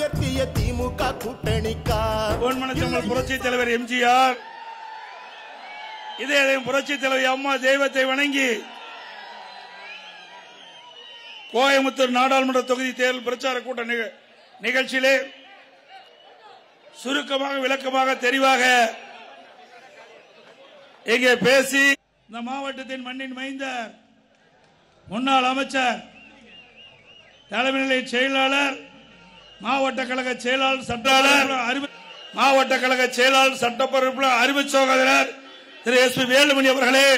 உயர்த்திய திமுக கூட்டணிக்கா பொன்மனச்சம்மல் புரட்சி தலைவர் எம்ஜிஆர் இதே புரட்சி தலைவர் அம்மா தெய்வத்தை வணங்கி கோயம்புத்தூர் நாடாளுமன்ற தொகுதி தேர்தல் பிரச்சார கூட்ட நிக- நிகழ்ச்சியிலே சுருக்கமாக விளக்கமாக தெரிவாக இங்கே பேசி இந்த மாவட்டத்தின் மண்ணின் மைந்தர் முன்னாள் அமைச்சர் தலைமை நிலைய செயலாளர் மாவட்ட கழக செயலாளர் சட்டாளர் அறிவு- மாவட்ட கழக செயலாளர் சட்டப்பொறுப்பு அறிவு சகோதரர் திரு எஸ் பி வேலுமணி அவர்களே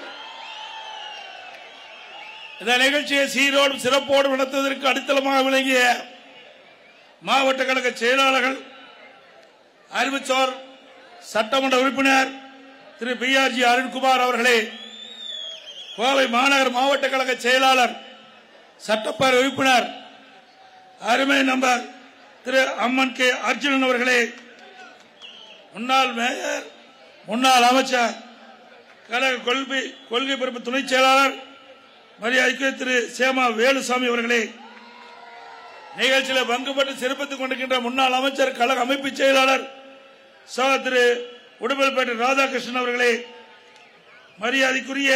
இந்த நிகழ்ச்சியை சீரோடும் சிறப்போடும் நடத்துவதற்கு அடித்தளமாக விளங்கிய மாவட்ட கழக செயலாளர்கள் அறிவிச்சோர் சட்டமன்ற உறுப்பினர் Thiru P R G Arunkumar அவர்களே கோவை மாநகர் மாவட்ட கழக செயலாளர் சட்டப்பேரவை உறுப்பினர் அருமை நம்பர் திரு அம்மன் கே அர்ஜுனன் அவர்களே முன்னாள் மேயர் முன்னாள் அமைச்சர் கழக கொள்கை கொள்கை பொறுப்பு துணை செயலாளர் மரியாதைக்கு திரு சேமா வேலுசாமி அவர்களே நிகழ்ச்சியில் பங்குபட்டு சிறப்பித்துக் கொண்டிருக்கின்ற முன்னாள் அமைச்சர் கழக அமைப்பு செயலாளர் சோ திரு உடுமல்பேட்டை ராதாகிருஷ்ணன் அவர்களே மரியாதைக்குரிய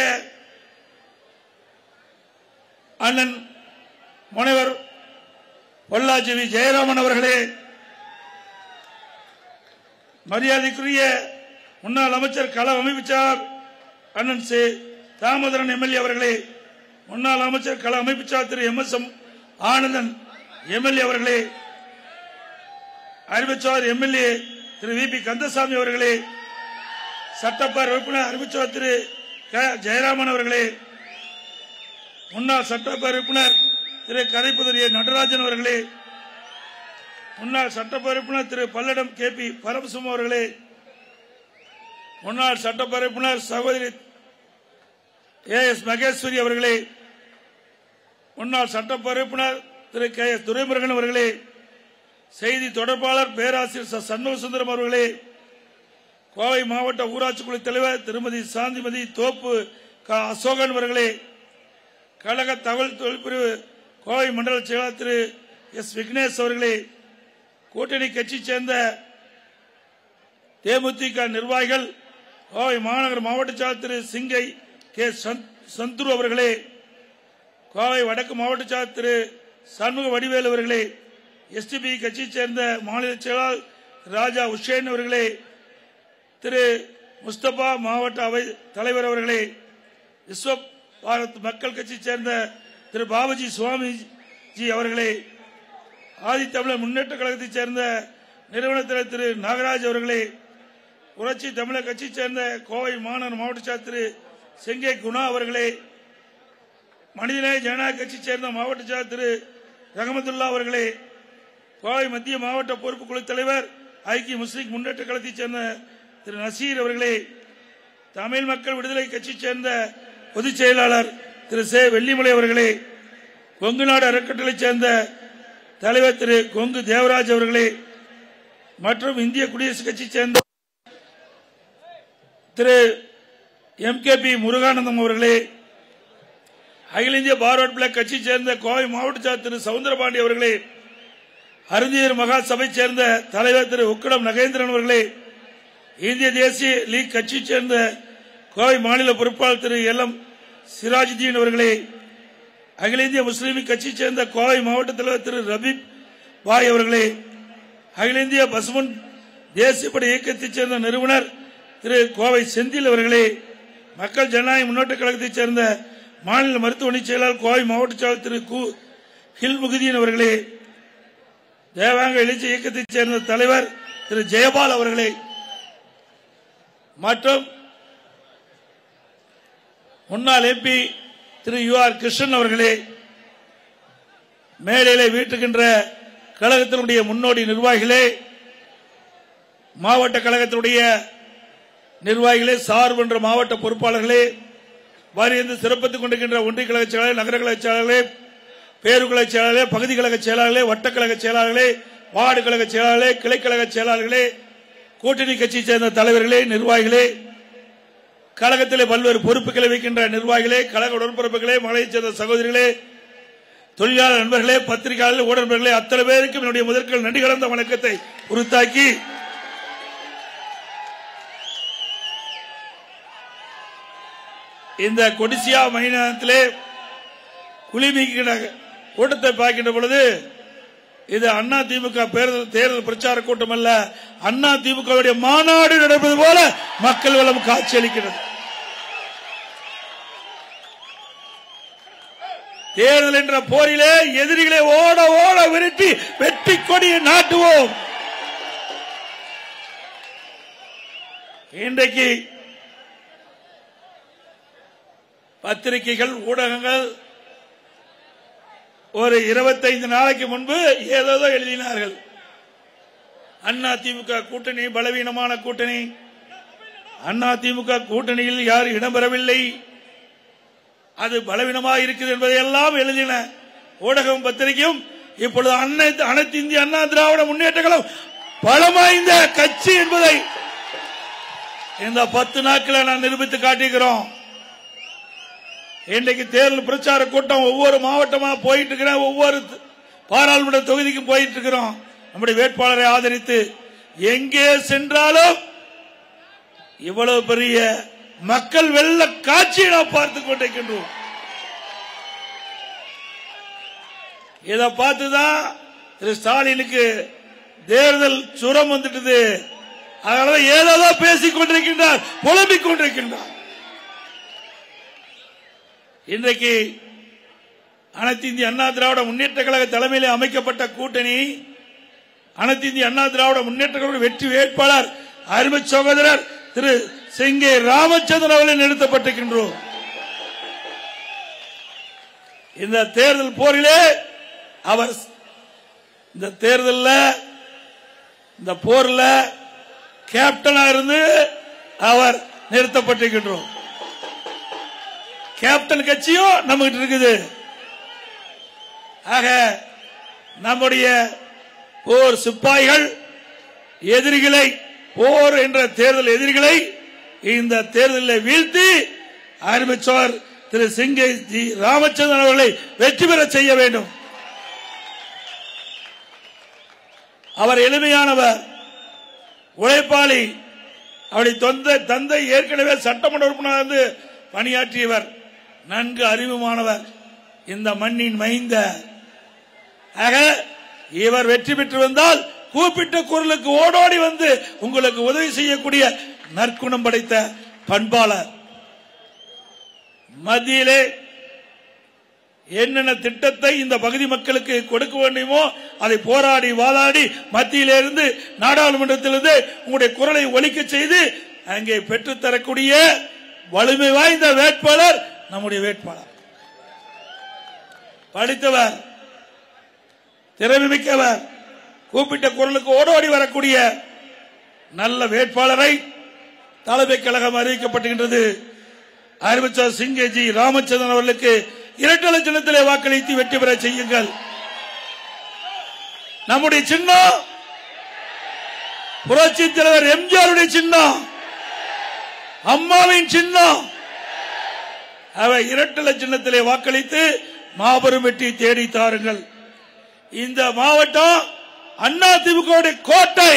அண்ணன் முனைவர் பொள்ளாச்சி வி. ஜெயராமன் அவர்களே மரியாதைக்குரிய முன்னாள் அமைச்சர் கள அமைப்புச்சார் அண்ணன் சி தாமோதரன் எம்எல்ஏ அவர்களே முன்னாள் அமைச்சர் கள அமைப்புச்சார் Thiru M S M Anandhan MLA அவர்களே அறிவிச்சார் MLA Thiru V P Kandasamy அவர்களே சட்டப்பேரவை உறுப்பினர் அறிவிச்சார் திரு க. ஜெயராமன் அவர்களே முன்னாள் சட்டப்பேரவை உறுப்பினர் திரு கரைப்புதரிய நடராஜன் அவர்களே முன்னாள் சட்டப்பேரவை உறுப்பினர் திரு பல்லடம் கே பி பரமசிவம் அவர்களே முன்னாள் சட்டப்பேரவை உறுப்பினர் சகோதரி ஏ எஸ் மகேஸ்வரி அவர்களே முன்னாள் சட்டப்பேரவை உறுப்பினர் திரு கே எஸ் துரைமுருகன் அவர்களே செய்தி தொடர்பாளர் பேராசிரியர் ச. சண்முக சுந்தரம் அவர்களே கோவை மாவட்ட ஊராட்சி குழு தலைவர் திருமதி சாந்திமதி தோப்பு க அசோகன் அவர்களே கழக தகவல் தொழில்பிரிவு கோவை மண்டல செயலாளர் திரு எஸ் விக்னேஷ் அவர்களே கூட்டணி கட்சி சேர்ந்த தேமுதிக நிர்வாகிகள் கோவை மாநகர் மாவட்ட செயலாளர் திரு சிங்கை கே சந்த்- சந்துரு அவர்களே கோவை வடக்கு மாவட்ட செயலாளர் திரு சண்முக வடிவேலு அவர்களே எஸ்டிபி கட்சியை சேர்ந்த மாநில செயலாளர் ராஜா உஷேன் அவர்களே திரு முஸ்தபா மாவட்ட அவை தலைவர் அவர்களே விஸ்வ பாரத் மக்கள் கட்சியை சேர்ந்த திரு பாபுஜி சுவாமிஜி அவர்களே ஆதித்தமிழர் முன்னேற்ற கழகத்தைச் சேர்ந்த நிறுவனர் தலைவர் திரு நாகராஜ் அவர்களே புரட்சி தமிழர் கட்சியைச் சேர்ந்த கோவை மாநகர் மாவட்ட செயலர் திரு செங்கை குணா அவர்களே மனிதநேய ஜனநாயக கட்சியைச் சேர்ந்த மாவட்ட செயலர் திரு ரஹமத்துல்லா அவர்களே கோவை மத்திய மாவட்ட பொறுப்பு குழு தலைவர் ஐக்கிய முஸ்லிம் முன்னேற்ற கழகத்தைச் சேர்ந்த திரு நசீர் அவர்களே தமிழ் மக்கள் விடுதலை கட்சியைச் சேர்ந்த பொதுச் செயலாளர் திரு சே வெள்ளிமலை அவர்களே கொங்கு நாடு அறக்கட்டளைச் சேர்ந்த தலைவர் திரு கொங்கு தேவராஜ் அவர்களே மற்றும் இந்திய குடியரசுக் கட்சியைச் சேர்ந்த Thiru M K P Muruganandam அவர்களே அகில இந்திய பார்வர்ட் பிளாக் கட்சியைச் சேர்ந்த கோவை மாவட்ட செயலர் திரு சவுந்தரபாண்டி அவர்களே அருந்தியர் மகா சபையைச் சேர்ந்த தலைவர் திரு உக்கடம் நகேந்திரன் அவர்களே இந்திய தேசிய லீக் கட்சியைச் சேர்ந்த கோவை மாநில பொறுப்பாளர் திரு எல் எம் சிராஜுதீன் அவர்களே அகில இந்திய முஸ்லீம் கட்சியைச் சேர்ந்த கோவை மாவட்ட தலைவர் திரு ரபீப் பாய் அவர்களே அகில இந்திய பசுமன் தேசியப்படை இயக்கத்தைச் சேர்ந்த நிறுவனர் திரு கோவை செந்தில் அவர்களே மக்கள் ஜனநாயக முன்னேற்ற கழகத்தைச் சேர்ந்த மாநில மருத்துவ அணி செயலாளர் கோவை மாவட்ட செயலாளர் திரு கு ஹில் முகுதீன் அவர்களே தேவாங்க எழுச்சி இயக்கத்தைச் சேர்ந்த தலைவர் திரு ஜெயபால் அவர்களே மற்றும் முன்னாள் MP Thiru U R Krishnan அவர்களே மேடையிலே வீட்டுகின்ற கழகத்தினுடைய முன்னோடி நிர்வாகிகளே மாவட்ட கழகத்தினுடைய நிர்வாகிகளே சார்பு மாவட்ட பொறுப்பாளர்களே வாரியந்து சிறப்பித்துக் கொண்டிருக்கின்ற ஒன்றிய கழக செயலாளர் நகர கழக செயலாளர்களே பேருக்கழக செயலாளர்களே பகுதி கழக செயலாளர்களே வட்டக்கழக செயலாளர்களே வார்டு கழக செயலாளர்களே கிளைக்கழக செயலாளர்களே கூட்டணி கட்சியைச் சேர்ந்த தலைவர்களே நிர்வாகிகளே கழகத்திலே பல்வேறு பொறுப்புகளை வைக்கின்ற நிர்வாகிகளே கழக உடன்பிறப்புகளே மலையைச் சேர்ந்த சகோதரிகளே தொழிலாளர் நண்பர்களே பத்திரிகையாளர் ஊடக நண்பர்களே அத்தனை பேருக்கும் என்னுடைய முதற்கள் நன்றி கலந்த வணக்கத்தை உறுத்தாக்கி இந்த கொடிசியா மைதானத்திலே குளிமிக்கிற கூட்டத்தை பார்க்கின்ற பொழுது இது அண்ணா திமுக பேரல் தேர்தல் பிரச்சார கூட்டம் அல்ல அண்ணா திமுக மாநாடு நடப்பது போல மக்கள் வளம் காட்சியளிக்கிறது தேர்தல் என்ற போரிலே எதிரிகளை ஓட ஓட விரட்டி வெற்றி கொடியை நாட்டுவோம் இன்றைக்கு பத்திரிகைகள் ஊடகங்கள் ஒரு இருபத்தைந்து நாளைக்கு முன்பு ஏதேதோ எழுதினார்கள் அண்ணா திமுக கூட்டணி பலவீனமான கூட்டணி அண்ணா திமுக கூட்டணியில் யார் இடம்பெறவில்லை அது பலவீனமாக இருக்குது என்பதை எல்லாம் எழுதின ஊடகம் பத்திரிகையும் இப்பொழுது அனைத்து அனைத்து இந்திய அண்ணா திராவிட முன்னேற்ற கழகம் பலமாய்ந்த கட்சி என்பதை இந்த பத்து நாட்களில் நான் நிரூபித்து காட்டிக்கிறோம் இன்றைக்கு தேர்தல் பிரச்சார கூட்டம் ஒவ்வொரு மாவட்டமா போயிட்டு இருக்கிறேன் ஒவ்வொரு பாராளுமன்ற தொகுதிக்கும் போயிட்டு இருக்கிறோம் நம்முடைய வேட்பாளரை ஆதரித்து எங்கே சென்றாலும் இவ்வளவு பெரிய மக்கள் வெள்ள காட்சியை நாம் பார்த்துக் கொண்டிருக்கின்றோம் இதை பார்த்துதான் திரு ஸ்டாலினுக்கு தேர்தல் சுரம் வந்துட்டது அதனால ஏதோ பேசிக் கொண்டிருக்கின்றார் புலம்பிக் கொண்டிருக்கின்றார் இன்றைக்கு அனைத்து இந்திய அண்ணா திராவிட முன்னேற்ற கழக தலைமையிலே அமைக்கப்பட்ட கூட்டணி அனைத்து இந்திய அண்ணா திராவிட முன்னேற்ற கழக வெற்றி வேட்பாளர் அருமை சகோதரர் திரு செங்கே ராமச்சந்திரன் அவர்களை நிறுத்தப்பட்டிருக்கின்றோம் இந்த தேர்தல் போரிலே அவர் இந்த தேர்தலில் இந்த போர்ல கேப்டனா இருந்து அவர் நிறுத்தப்பட்டிருக்கின்றோம் கேப்டன் கட்சியும் நம்ம கிட்ட இருக்குது ஆக நம்முடைய போர் சிப்பாய்கள் எதிரிகளை போர் என்ற தேர்தல் எதிரிகளை இந்த தேர்தலில் வீழ்த்தி ஆரம்பிச்சவர் திரு சிங்கை ஜி ராமச்சந்திரன் அவர்களை வெற்றி பெற செய்ய வேண்டும் அவர் எளிமையானவர் உழைப்பாளி அவருடைய தொந்த தந்தை ஏற்கனவே சட்டமன்ற உறுப்பினர் இருந்து பணியாற்றியவர் நன்கு அறிவுமானவர் இந்த மண்ணின் மைந்த ஆக இவர் வெற்றி பெற்று வந்தால் கூப்பிட்ட குரலுக்கு ஓடோடி வந்து உங்களுக்கு உதவி செய்யக்கூடிய நற்குணம் படைத்த பண்பாளர் மத்தியிலே என்னென்ன திட்டத்தை இந்த பகுதி மக்களுக்கு கொடுக்க வேண்டுமோ அதை போராடி வாதாடி மத்தியிலே இருந்து நாடாளுமன்றத்திலிருந்து உங்களுடைய குரலை ஒலிக்க செய்து அங்கே பெற்றுத்தரக்கூடிய வலிமை வாய்ந்த வேட்பாளர் நம்முடைய வேட்பாளர் படித்தவர் திறமை மிக்கவர் கூப்பிட்ட குரலுக்கு ஓடோடி வரக்கூடிய நல்ல வேட்பாளரை தலைமை கழகம் அறிவிக்கப்பட்டுகின்றது அறிவிச்சார் சிங்கேஜி ராமச்சந்திரன் அவர்களுக்கு இரட்டை லட்சணத்திலே வாக்களித்து வெற்றி பெற செய்யுங்கள் நம்முடைய சின்னம் புரட்சி தலைவர் எம்ஜிஆருடைய சின்னம் அம்மாவின் சின்னம் அவை இரட்டை சின்னத்திலே வாக்களித்து மாபெரும் வெற்றி தேடி தாருங்கள் இந்த மாவட்டம் அண்ணா திமுக கோட்டை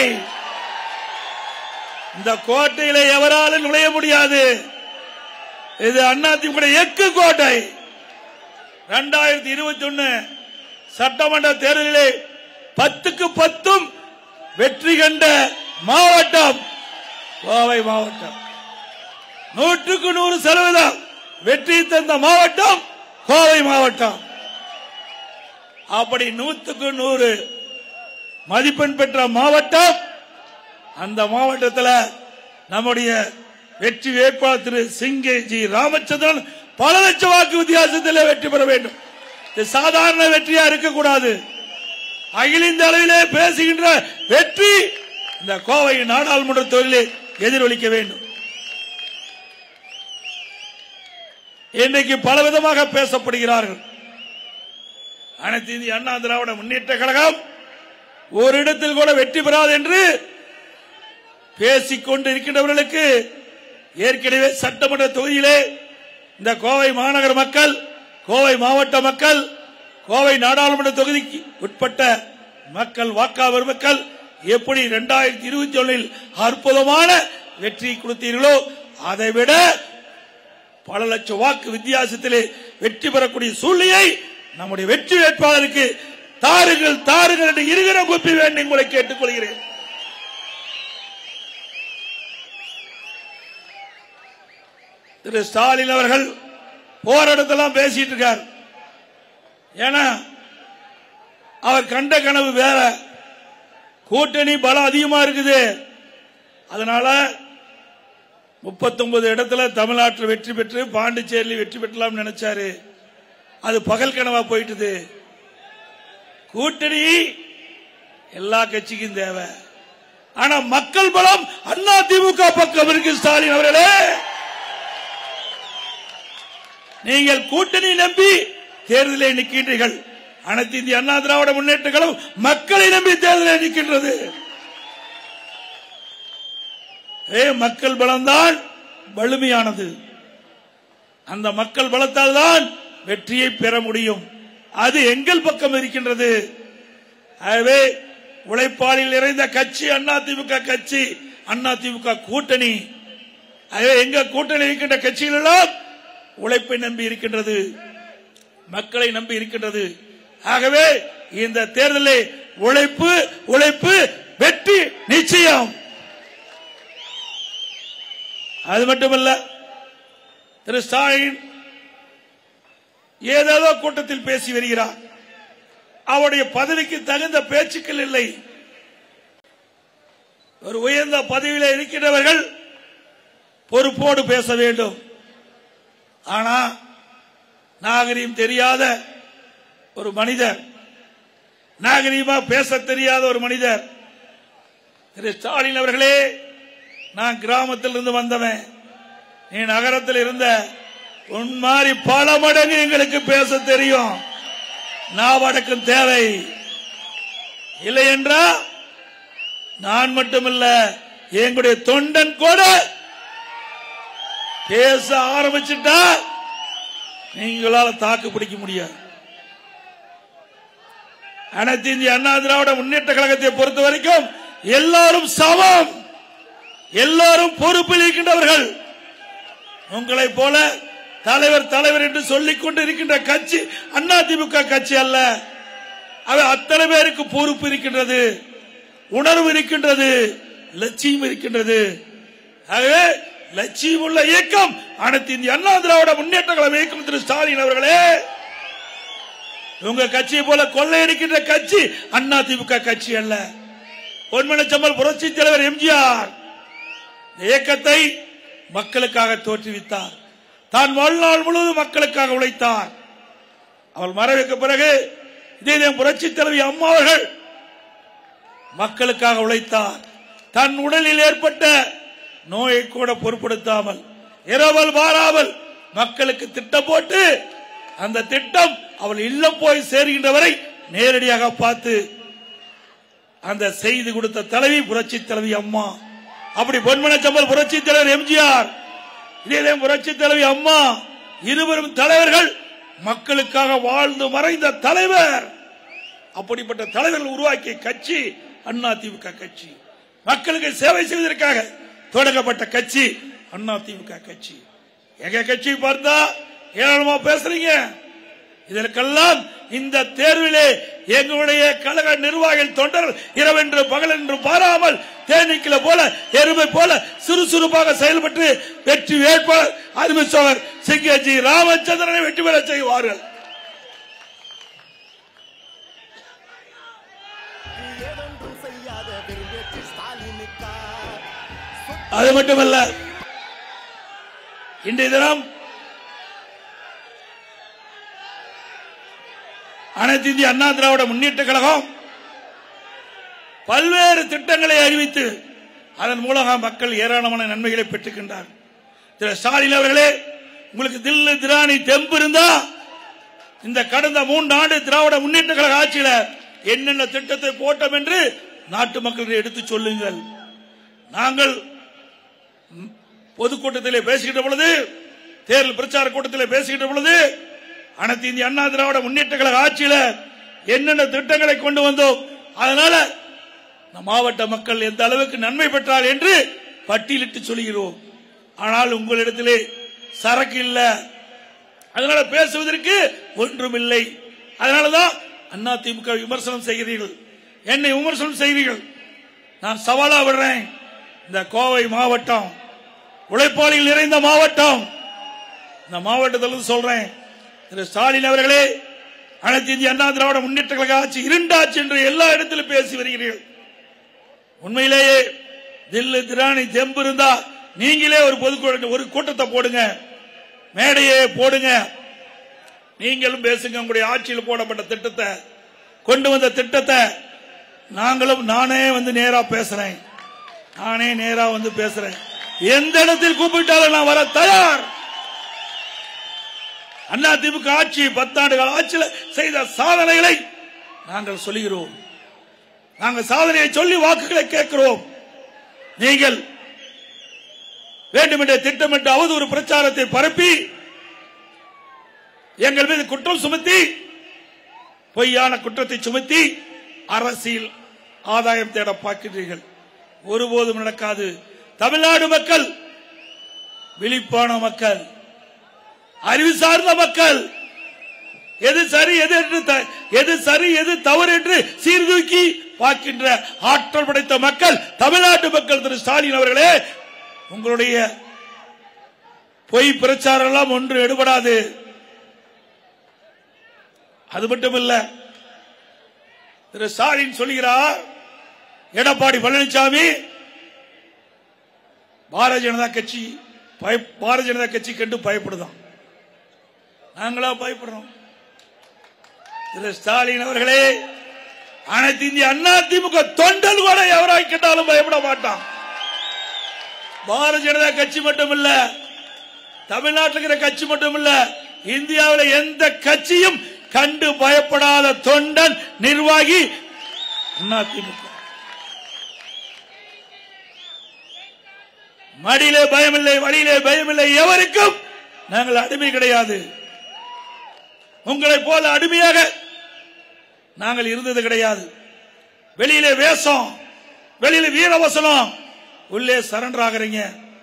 இந்த கோட்டையில எவராலும் நுழைய முடியாது இது அண்ணா திமுக எக்கு கோட்டை இரண்டாயிரத்தி இருபத்தி ஒன்னு சட்டமன்ற தேர்தலிலே பத்துக்கு பத்தும் வெற்றி கண்ட மாவட்டம் கோவை மாவட்டம் நூற்றுக்கு நூறு சதவீதம் வெற்றி தந்த மாவட்டம் கோவை மாவட்டம் அப்படி நூற்றுக்கு நூறு மதிப்பெண் பெற்ற மாவட்டம் அந்த மாவட்டத்தில் நம்முடைய வெற்றி வேட்பாளர் திரு சிங்கே ஜி ராமச்சந்திரன் பல லட்சம் வாக்கு வித்தியாசத்தில் வெற்றி பெற வேண்டும் இது சாதாரண வெற்றியா இருக்கக்கூடாது அகில இந்த அளவிலே பேசுகின்ற வெற்றி இந்த கோவை நாடாளுமன்ற தொழிலே எதிரொலிக்க வேண்டும் இன்றைக்கு பலவிதமாக பேசப்படுகிறார்கள் அனைத்து இந்திய அண்ணா திராவிட முன்னேற்ற கழகம் ஒரு இடத்தில் கூட வெற்றி பெறாது என்று பேசிக் கொண்டிருக்கின்றவர்களுக்கு ஏற்கனவே சட்டமன்ற தொகுதியிலே இந்த கோவை மாநகர மக்கள் கோவை மாவட்ட மக்கள் கோவை நாடாளுமன்ற தொகுதிக்கு உட்பட்ட மக்கள் வாக்காளர் மக்கள் எப்படி இரண்டாயிரத்தி இருபத்தி ஒன்னில் அற்புதமான வெற்றி கொடுத்தீர்களோ அதை விட பல லட்சம் வாக்கு வித்தியாசத்திலே வெற்றி பெறக்கூடிய சூழ்நிலையை நம்முடைய வெற்றி வேட்பாளருக்கு தாருங்கள் தாருங்கள் என்று இருகிற குப்பி வேண்டும் உங்களை கேட்டுக்கொள்கிறேன் திரு ஸ்டாலின் அவர்கள் போராட்டத்தெல்லாம் பேசிட்டு இருக்கார் ஏன்னா அவர் கண்ட கனவு வேற கூட்டணி பலம் அதிகமா இருக்குது அதனால 39 இடத்துல தமிழ்நாட்டில் வெற்றி பெற்று பாண்டிச்சேரியில் வெற்றி பெற்றலாம் நினைச்சாரு அது பகல் கனவா போயிட்டுது கூட்டணி எல்லா கட்சிக்கும் தேவை ஆனா மக்கள் பலம் அண்ணா திமுக பக்கம் இருக்கு ஸ்டாலின் அவர்களே நீங்கள் கூட்டணி நம்பி தேர்தலை நிற்கின்றீர்கள் அனைத்து இந்திய அண்ணா திராவிட முன்னேற்ற கழகம் மக்களை நம்பி தேர்தலை நிற்கின்றது ஏ மக்கள் பலம்தான் வலிமையானது அந்த மக்கள் பலத்தால் தான் வெற்றியை பெற முடியும் அது எங்கள் பக்கம் இருக்கின்றது ஆகவே உழைப்பாளில் நிறைந்த கட்சி அதிமுக கட்சி அதிமுக கூட்டணி ஆகவே எங்க கூட்டணி இருக்கின்ற கட்சிகள் எல்லாம் உழைப்பை நம்பி இருக்கின்றது மக்களை நம்பி இருக்கின்றது ஆகவே இந்த தேர்தலில் உழைப்பு உழைப்பு வெற்றி நிச்சயம் அது மட்டுமல்ல திரு ஸ்டாலின் ஏதேதோ கூட்டத்தில் பேசி வருகிறார் அவருடைய பதவிக்கு தகுந்த பேச்சுக்கள் இல்லை ஒரு உயர்ந்த பதவியில் இருக்கின்றவர்கள் பொறுப்போடு பேச வேண்டும் ஆனா நாகரீகம் தெரியாத ஒரு மனிதர் நாகரீகமா பேச தெரியாத ஒரு மனிதர் திரு ஸ்டாலின் அவர்களே நான் கிராமத்தில் இருந்து வந்தவன் நீ நகரத்தில் இருந்த உன் மாதிரி பல மடங்கு எங்களுக்கு பேச தெரியும் நாவடக்கம் தேவை இல்லை என்றா நான் மட்டுமல்ல எங்களுடைய தொண்டன் கூட பேச ஆரம்பிச்சுட்டா நீங்களால தாக்கு பிடிக்க முடியாது அனைத்து இந்திய அண்ணா திராவிட முன்னேற்ற கழகத்தை பொறுத்த வரைக்கும் எல்லாரும் சமம் எல்லாரும் பொறுப்பில் இருக்கின்றவர்கள் உங்களை போல தலைவர் தலைவர் என்று சொல்லிக் கொண்டு இருக்கின்ற கட்சி அதிமுக கட்சி அல்ல அவை அத்தனை பேருக்கு பொறுப்பு இருக்கின்றது உணர்வு இருக்கின்றது லட்சியம் இருக்கின்றது ஆகவே லட்சியம் உள்ள இயக்கம் அனைத்து இந்திய அண்ணா திராவிட முன்னேற்ற கழகம் இயக்கம் திரு ஸ்டாலின் அவர்களே உங்க கட்சியை போல கொள்ளையடிக்கின்ற கட்சி அண்ணா திமுக கட்சி அல்ல பொன்மனச்சம்மல் புரட்சி தலைவர் எம்ஜிஆர் இயக்கத்தை மக்களுக்காக தோற்றுவித்தார் தான் வாழ்நாள் முழுவதும் மக்களுக்காக உழைத்தார் அவள் மறைவுக்கு பிறகு இதே புரட்சி தலைவி அம்மா அவர்கள் மக்களுக்காக உழைத்தார் தன் உடலில் ஏற்பட்ட நோயை கூட பொருட்படுத்தாமல் இரவல் மாறாமல் மக்களுக்கு திட்டம் போட்டு அந்த திட்டம் அவள் இல்லம் போய் சேர்கின்ற வரை நேரடியாக பார்த்து அந்த செய்தி கொடுத்த தலைவி புரட்சி தலைவி அம்மா அப்படி பொன்மனச்சம்பல் புரட்சி தலைவர் எம்ஜிஆர் இதே புரட்சி தலைவி அம்மா இருவரும் தலைவர்கள் மக்களுக்காக வாழ்ந்து மறைந்த தலைவர் அப்படிப்பட்ட தலைவர்கள் உருவாக்கிய கட்சி அண்ணா திமுக கட்சி மக்களுக்கு சேவை செய்வதற்காக தொடங்கப்பட்ட கட்சி அண்ணா திமுக கட்சி எங்க கட்சி பார்த்தா ஏராளமா பேசுறீங்க இதற்கெல்லாம் இந்த தேர்விலே எங்களுடைய கழக நிர்வாகிகள் தொண்டர்கள் இரவென்று பகலென்று பாராமல் தேனீக்கில போல எருமை போல சுறுசுறுப்பாக செயல்பட்டு வெற்றி வேட்பாளர் அறிவிச்சவர் சிங்கஜி ராமச்சந்திரனை வெற்றி பெற செய்வார்கள் ஏதொன்றும் செய்யாத பெருங்கட்சி ஸ்டாலினுக்கா அது மட்டுமல்ல இன்றைய தினம் அனைத்து இந்திய அண்ணா திராவிட முன்னேற்ற கழகம் பல்வேறு திட்டங்களை அறிவித்து அதன் மூலமாக மக்கள் ஏராளமான நன்மைகளை பெற்றுக்கின்றார் திரு ஸ்டாலின் அவர்களே உங்களுக்கு தில்லு திராணி தெம்பு இருந்தா இந்த கடந்த மூன்று ஆண்டு திராவிட முன்னேற்ற கழக ஆட்சியில என்னென்ன திட்டத்தை போட்டோம் என்று நாட்டு மக்களிடம் எடுத்து சொல்லுங்கள் நாங்கள் பொதுக்கூட்டத்திலே பேசுகின்ற பொழுது தேர்தல் பிரச்சார கூட்டத்திலே பேசுகின்ற பொழுது அனைத்து இந்திய அண்ணா திராவிட முன்னேற்ற கழக ஆட்சியில என்னென்ன திட்டங்களை கொண்டு வந்தோம் அதனால நம் மாவட்ட மக்கள் எந்த அளவுக்கு நன்மை பெற்றார் என்று பட்டியலிட்டு சொல்கிறோம் ஆனால் உங்களிடத்திலே சரக்கு இல்ல அதனால பேசுவதற்கு ஒன்றுமில்லை அதனாலதான் அண்ணா திமுக விமர்சனம் செய்கிறீர்கள் என்னை விமர்சனம் செய்கிறீர்கள் நான் சவாலா விடுறேன் இந்த கோவை மாவட்டம் உழைப்பாளிகள் நிறைந்த மாவட்டம் இந்த மாவட்டத்தில் சொல்றேன் திரு ஸ்டாலின் அவர்களே அனைத்து இந்திய அண்ணா திராவிட முன்னேற்ற கழக ஆட்சி இருண்டாட்சி என்று எல்லா இடத்திலும் பேசி வருகிறீர்கள் உண்மையிலேயே தில்லு திராணி தெம்பு இருந்தா நீங்களே ஒரு பொது ஒரு கூட்டத்தை போடுங்க மேடையே போடுங்க நீங்களும் பேசுங்க உங்களுடைய ஆட்சியில் போடப்பட்ட திட்டத்தை கொண்டு வந்த திட்டத்தை நாங்களும் நானே வந்து நேரா பேசுறேன் நானே நேரா வந்து பேசுறேன் எந்த இடத்தில் கூப்பிட்டாலும் நான் வர தயார் அண்ணா திமுக ஆட்சி பத்தாண்டுகள் ஆட்சியில் செய்த சாதனைகளை நாங்கள் சொல்லுகிறோம் நாங்கள் சாதனையை சொல்லி வாக்குகளை கேட்கிறோம் நீங்கள் வேண்டுமென்றே திட்டமிட்டு அவதூறு பிரச்சாரத்தை பரப்பி எங்கள் மீது குற்றம் சுமத்தி பொய்யான குற்றத்தை சுமத்தி அரசியல் ஆதாயம் தேட பார்க்கிறீர்கள் ஒருபோதும் நடக்காது தமிழ்நாடு மக்கள் விழிப்பான மக்கள் அறிவு சார்ந்த மக்கள் எது சரி எது என்று த- எது சரி எது தவறு என்று சீர்தூக்கி பார்க்கின்ற ஆற்றல் படைத்த மக்கள் தமிழ்நாட்டு மக்கள் திரு ஸ்டாலின் அவர்களே உங்களுடைய பொய் பிரச்சாரம் எல்லாம் ஒன்று எடுபடாது அது மட்டுமல்ல திரு ஸ்டாலின் சொல்கிறார் எடப்பாடி பழனிசாமி பாரதிய ஜனதா கட்சி பய- பாரதிய ஜனதா கட்சி கண்டு பயப்படுதான் நாங்களா பயப்படுறோம் திரு ஸ்டாலின் அவர்களே அனைத்து இந்திய அண்ணா திமுக தொண்டல் கூட எவராய் கேட்டாலும் பயப்பட மாட்டான் பாரதிய ஜனதா கட்சி மட்டும் இல்ல தமிழ்நாட்டில் இருக்கிற கட்சி மட்டும் இல்ல இந்தியாவில் எந்த கட்சியும் கண்டு பயப்படாத தொண்டன் நிர்வாகி அண்ணா திமுக மடியிலே பயமில்லை வழியிலே பயமில்லை எவருக்கும் நாங்கள் அடிமை கிடையாது உங்களை போல அடிமையாக நாங்கள் இருந்தது கிடையாது வெளியிலே வேஷம் வெளியில வீரவசனம் உள்ளே சரண்டர் ஆகுறீங்க